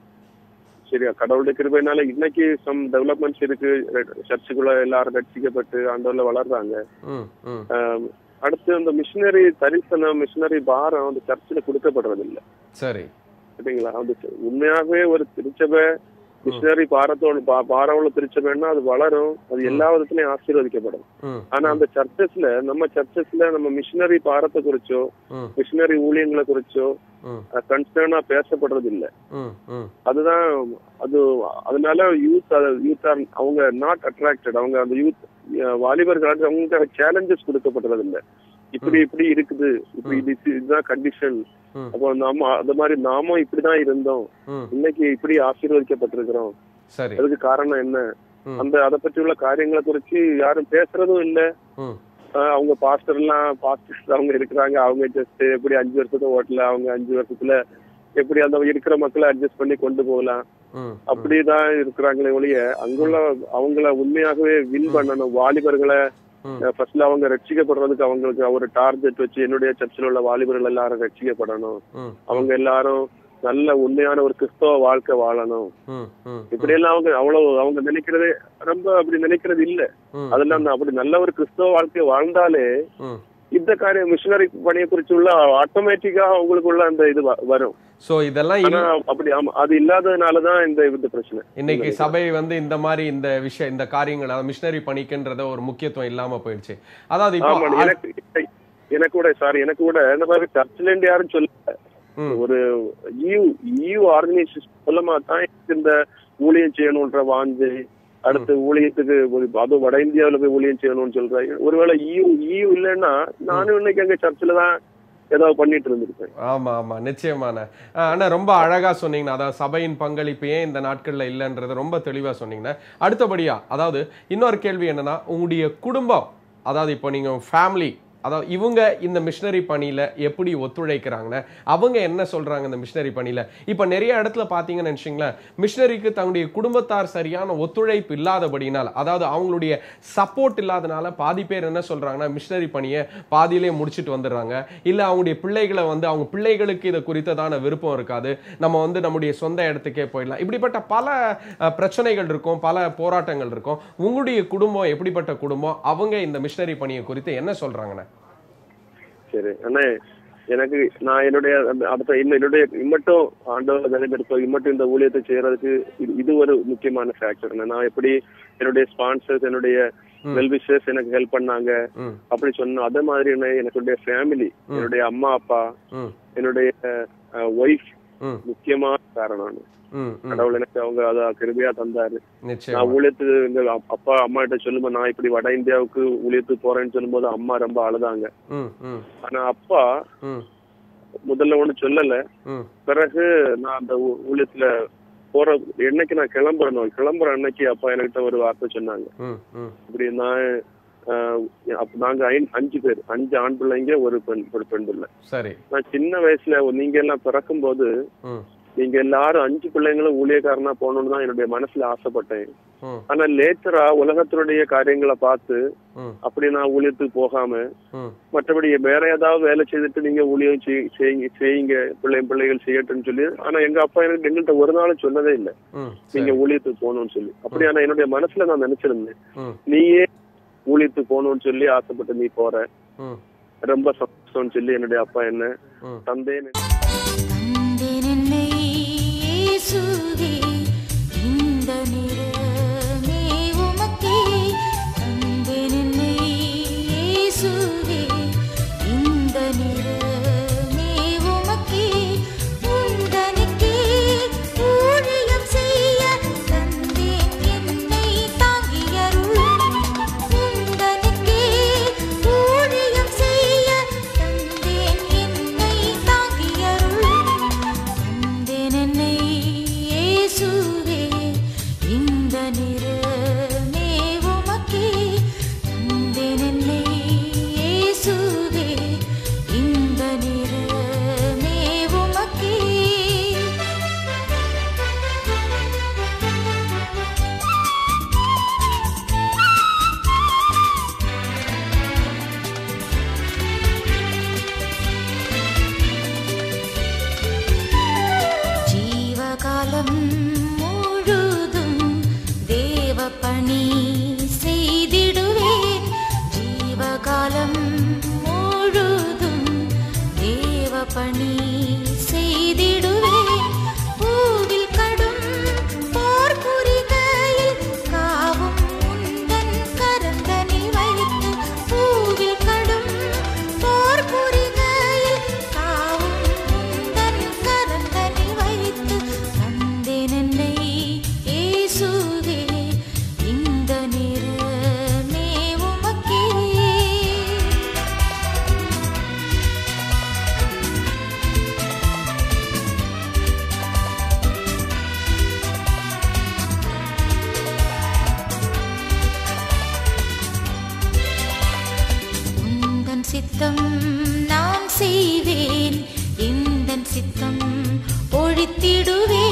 சரியா கடவுளுடைய கிருபையினால இன்னைக்கு சம் டெவலப்மெண்ட்ஸ் இருக்கு சர்ச்சுக்குள்ள எல்லாரும் ரட்சிக்கப்பட்டு ஆண்டவர்ல வளர்றாங்க ம் ம் ஆம், அடுத்து அந்த மிஷினரி தரிசனம் மிஷினரி பாரம் அந்த சர்ச்சில் கொடுக்கப்படுறது இல்ல சரி சரிங்களா அந்த ச- உண்மையாகவே ஒரு திருச்சபை மிஷினரி பாரத்தோட பா- பாரம் உள்ள திருச்சபைன்னா அது வளரும் அது எல்லா விதத்திலையும் ஆசீர்வதிக்கப்படும் ம் ஆனா அந்த சர்ச்சஸ்ல நம்ம சர்ச்சஸ்ல நம்ம மிஷினரி பாரத்தை குறிச்சோ ம் மிஷினரி ஊழியங்களை குறிச்சோ ம் கன்சர்னா பேசப்படுறது இல்ல ம் ம் அதுதான் அது அதனால யூத் யூத் ஆர் அவங்க நாட் அட்ராக்டட் அவங்க அந்த யூத் வாலிபர்கள் அவங்க சேலஞ்சஸ் கொடுக்கப்படுறது இல்ல இப்படி இப்படி இருக்குது இப்படி இது இதுதான் கண்டிஷன் ம். அப்போ நாம அந்த மாதிரி நாமும் இப்படிதான் இருந்தோம் ம் இன்னைக்கு இப்படி ஆசீர்வதிக்கப்பட்டிருக்கிறோம் சரி அதுக்கு காரணம் என்ன ம். அந்த அதை பற்றி உள்ள காரியங்களை குறிச்சு யாரும் பேசுறதும் இல்ல ம் ஆஹ் அவங்க பாஸ்டர் எல்லாம் பாஸ்டர்ஸ் அவங்க இருக்கிறாங்க அவங்க ஜஸ்ட் எப்படி அஞ்சு வருஷத்தை ஓட்டல அவங்க அஞ்சு வருஷத்துல எப்படி அந்த இருக்கிற மக்களை அட்ஜஸ்ட் பண்ணி கொண்டு போகலாம் ம் அப்படிதான் இருக்கிறாங்களே ஒழிய அங்குள்ள அவங்கள உண்மையாகவே வின் பண்ணணும் வாலிபர்களை ம். ஃபர்ஸ்ட்ல அவங்க ரட்சிக்கப்படுறதுக்கு அவங்களுக்கு ஒரு டார்கெட் வச்சு என்னுடைய சர்ச்சில் உள்ள வாலிபர்கள் எல்லாரும் ரட்சிக்கப்படணும் ம் அவங்க எல்லாரும் நல்ல உண்மையான ஒரு கிறிஸ்தவ வாழ்க்கை வாழணும் ம் ம் இப்படி எல்லாம் அவங்க அவ்வளவு அவங்க நினைக்கிறதே ரொம்ப அப்படி நினைக்கிறது இல்ல ம் அதெல்லாம் அந்த அப்படி நல்ல ஒரு கிறிஸ்தவ வாழ்க்கை வாழ்ந்தாலே ம் இந்த காரியம் மிஷினரி பணியை குறிச்சுள்ள ஆட்டோமேட்டிக்கா அவங்களுக்குள்ள அந்த இது வ- வரும் சோ இதெல்லாம் ஆனா அப்படி ஆமா அது இல்லாததுனாலதான் இந்த இந்த பிரச்சனை இன்னைக்கு சபை வந்து இந்த மாதிரி இந்த விஷயம் இந்த காரியங்கள் அதாவது மிஷினரி பணிக்குன்றத ஒரு முக்கியத்துவம் இல்லாம போயிடுச்சு அதாவது இப்போ ஆமா எனக்கு எனக்கு கூட சாரி எனக்கு கூட இந்த மாதிரி சர்ச்சில் இருந்து யாரும் சொல்ல ம். ஒரு ஈவ் ஈவ் ஆர்கனைசேஷன் மூலமா தான் எனக்கு இந்த ஊழியம் செய்யணும்ன்ற வாஞ்சை அடுத்து ஊழியத்துக்கு ஒரு அதுவும் வட இந்தியாவுல போய் ஊழியம் செய்யணும்னு சொல்றாங்க ஒருவேளை ஈவ் ஈவ் இல்லைன்னா நானும் இன்னைக்கு அங்க சர்ச்சில் தான் ஏதாவது பண்ணிட்டு இருந்திருப்பேன் ஆமா ஆமா நிச்சயமான ஆனா ரொம்ப அழகா சொன்னீங்கண்ணா அதாவது சபையின் பங்களிப்பு ஏன் இந்த நாட்கள்ல இல்லைன்றத ரொம்ப தெளிவா சொன்னீங்கண்ணா அடுத்தபடியா அதாவது இன்னொரு கேள்வி என்னன்னா உங்களுடைய குடும்பம் அதாவது இப்போ நீங்க ஃபேமிலி அதாவது இவங்க இந்த மிஷினரி பணியில எப்படி ஒத்துழைக்கிறாங்கன்னு அவங்க என்ன சொல்றாங்க இந்த மிஷினரி பணியில இப்ப நிறைய இடத்துல பாத்தீங்கன்னு நினைச்சீங்களேன் மிஷினரிக்கு தன்னுடைய குடும்பத்தார் சரியான ஒத்துழைப்பு இல்லாதபடினால அதாவது அவங்களுடைய சப்போர்ட் இல்லாதனால பாதி பேர் என்ன சொல்றாங்கன்னா மிஷினரி பணியை பாதியிலே முடிச்சிட்டு வந்துடுறாங்க இல்ல அவங்களுடைய பிள்ளைகளை வந்து அவங்க பிள்ளைகளுக்கு இதை குறித்ததான விருப்பம் இருக்காது நம்ம வந்து நம்முடைய சொந்த இடத்துக்கே போயிடலாம் இப்படிப்பட்ட பல அஹ், பிரச்சனைகள் இருக்கும் பல போராட்டங்கள் இருக்கும் உங்களுடைய குடும்பம் எப்படிப்பட்ட குடும்பம் அவங்க இந்த மிஷினரி பணியை குறித்து என்ன சொல்றாங்கண்ணே சரி அண்ணே எனக்கு நான் என்னுடைய அந்த- அடுத்த இன்னும் என்னுடைய இம்மட்டும் ஆண்டவர் நிலைநிறுத்தம் இம்மட்டும் இந்த ஊழியத்தை செய்யறதுக்கு இது- இது ஒரு முக்கியமான ஃபேக்டர் நான் எப்படி என்னுடைய ஸ்பான்சர்ஸ் என்னுடைய வெல்விஷர்ஸ் எனக்கு ஹெல்ப் பண்ணாங்க ம் அப்படி சொன்ன அதே மாதிரி என்ன என்னுடைய ஃபேமிலி என்னுடைய அம்மா அப்பா ம் என்னுடைய ஒய்ஃப் ம் முக்கியமான காரணம் ம் ம் கடவுள் எனக்கு அவங்க அத கிருபையா தந்தாரு நிச்சயம் நான் ஊழியத்துக்கு இந்த அப்- அப்பா அம்மா கிட்ட சொல்லும்போது நான் இப்படி வட இந்தியாவுக்கு ஊழியத்துக்கு போறேன்னு சொல்லும்போது அம்மா ரொம்ப அழுதாங்க ம் ம் ஆனா அப்பா ம் முதல்ல ஒண்ணு சொல்லல ம் பிறகு நான் அந்த ஊ- ஊழியத்துல போற என்னைக்கு நான் கிளம்புறேனோ கிளம்புற அன்னைக்கு அப்பா என்கிட்ட ஒரு வார்த்தை சொன்னாங்க ம் ம் இப்படி நான் ஆஹ், அப்ப நாங்க ஐ- அஞ்சு பேர் அஞ்சு ஆண் பிள்ளைங்க ஒரு பெண் ஒரு பெண் பிள்ளை சரி நான் சின்ன வயசுல நீங்க எல்லாம் பிறக்கும் போது ம் நீங்க எல்லாரும் அஞ்சு பிள்ளைங்களும் ஊழியக்காரனா போகணும்னு தான் என்னுடைய மனசுல ஆசைப்பட்டேன் ம் ஆனா லேட்டரா உலகத்தினுடைய காரியங்களை பார்த்து ம் அப்படி நான் ஊழியத்துக்கு போகாம ம் மற்றபடி வேற ஏதாவது வேலை செய்துட்டு நீங்க ஊழியம் செய்- செய்யுங்க செய்யுங்க பிள்ளை பிள்ளைகள் செய்யட்டும்னு சொல்லி ஆனா எங்க அப்பா எனக்கு எங்கள்கிட்ட ஒரு நாளும் சொன்னதே இல்லை ம் நீங்க சரி ஊழியத்துக்கு போகணும்னு சொல்லி அப்படி ஆனா என்னுடைய மனசுல நான் நினைச்சிருந்தேன் ம் நீயே ஊழியத்துக்கு போகணும்னு சொல்லி ஆசைப்பட்டு நீ போற ம் ரொம்ப சந்தோஷம்னு சொல்லி என்னுடைய அப்பா என்ன ம் தந்தேன்னு தந்தேனென்னை இயேசுவே, இந்த நிறமே உமக்கே. தந்தேனென்னை இயேசுவே, இந்த நிறமே உமக்கே. உந்தனுக்கே ஊழியம் செய்ய தந்தேன் என்னை தாங்கியருள். உந்தனுக்கே ஊழியம் செய்ய தந்தேன் என்னை தாங்கியருள். தந்தேன் என்னை இயேசுவே, இந்த நிறமே உமக்கே. தந்தேன் என்னை இயேசுவே, இந்த நிறமே உமக்கே. ஜீவகாலம் முழுதும் தேவ பணி செய்திடுவேன் ஜீவகாலம் முழுதும் தேவ பணி செய்திடுவேன் பூவில் கடும் போர் புரிகையில் காவும் உந்தன் கரந்தனில் வைத்து பூவில் கடும் போர் புரிகையில் காவும் உந்தன் கரந்தனில் வைத்து தந்தேன் என்னை இயேசுவே இந்த நிறமே உமக்கே உந்தன் சித்தம் நான் செய்வேன் எந்தன் சித்தம் ஒழித்திடுவேன்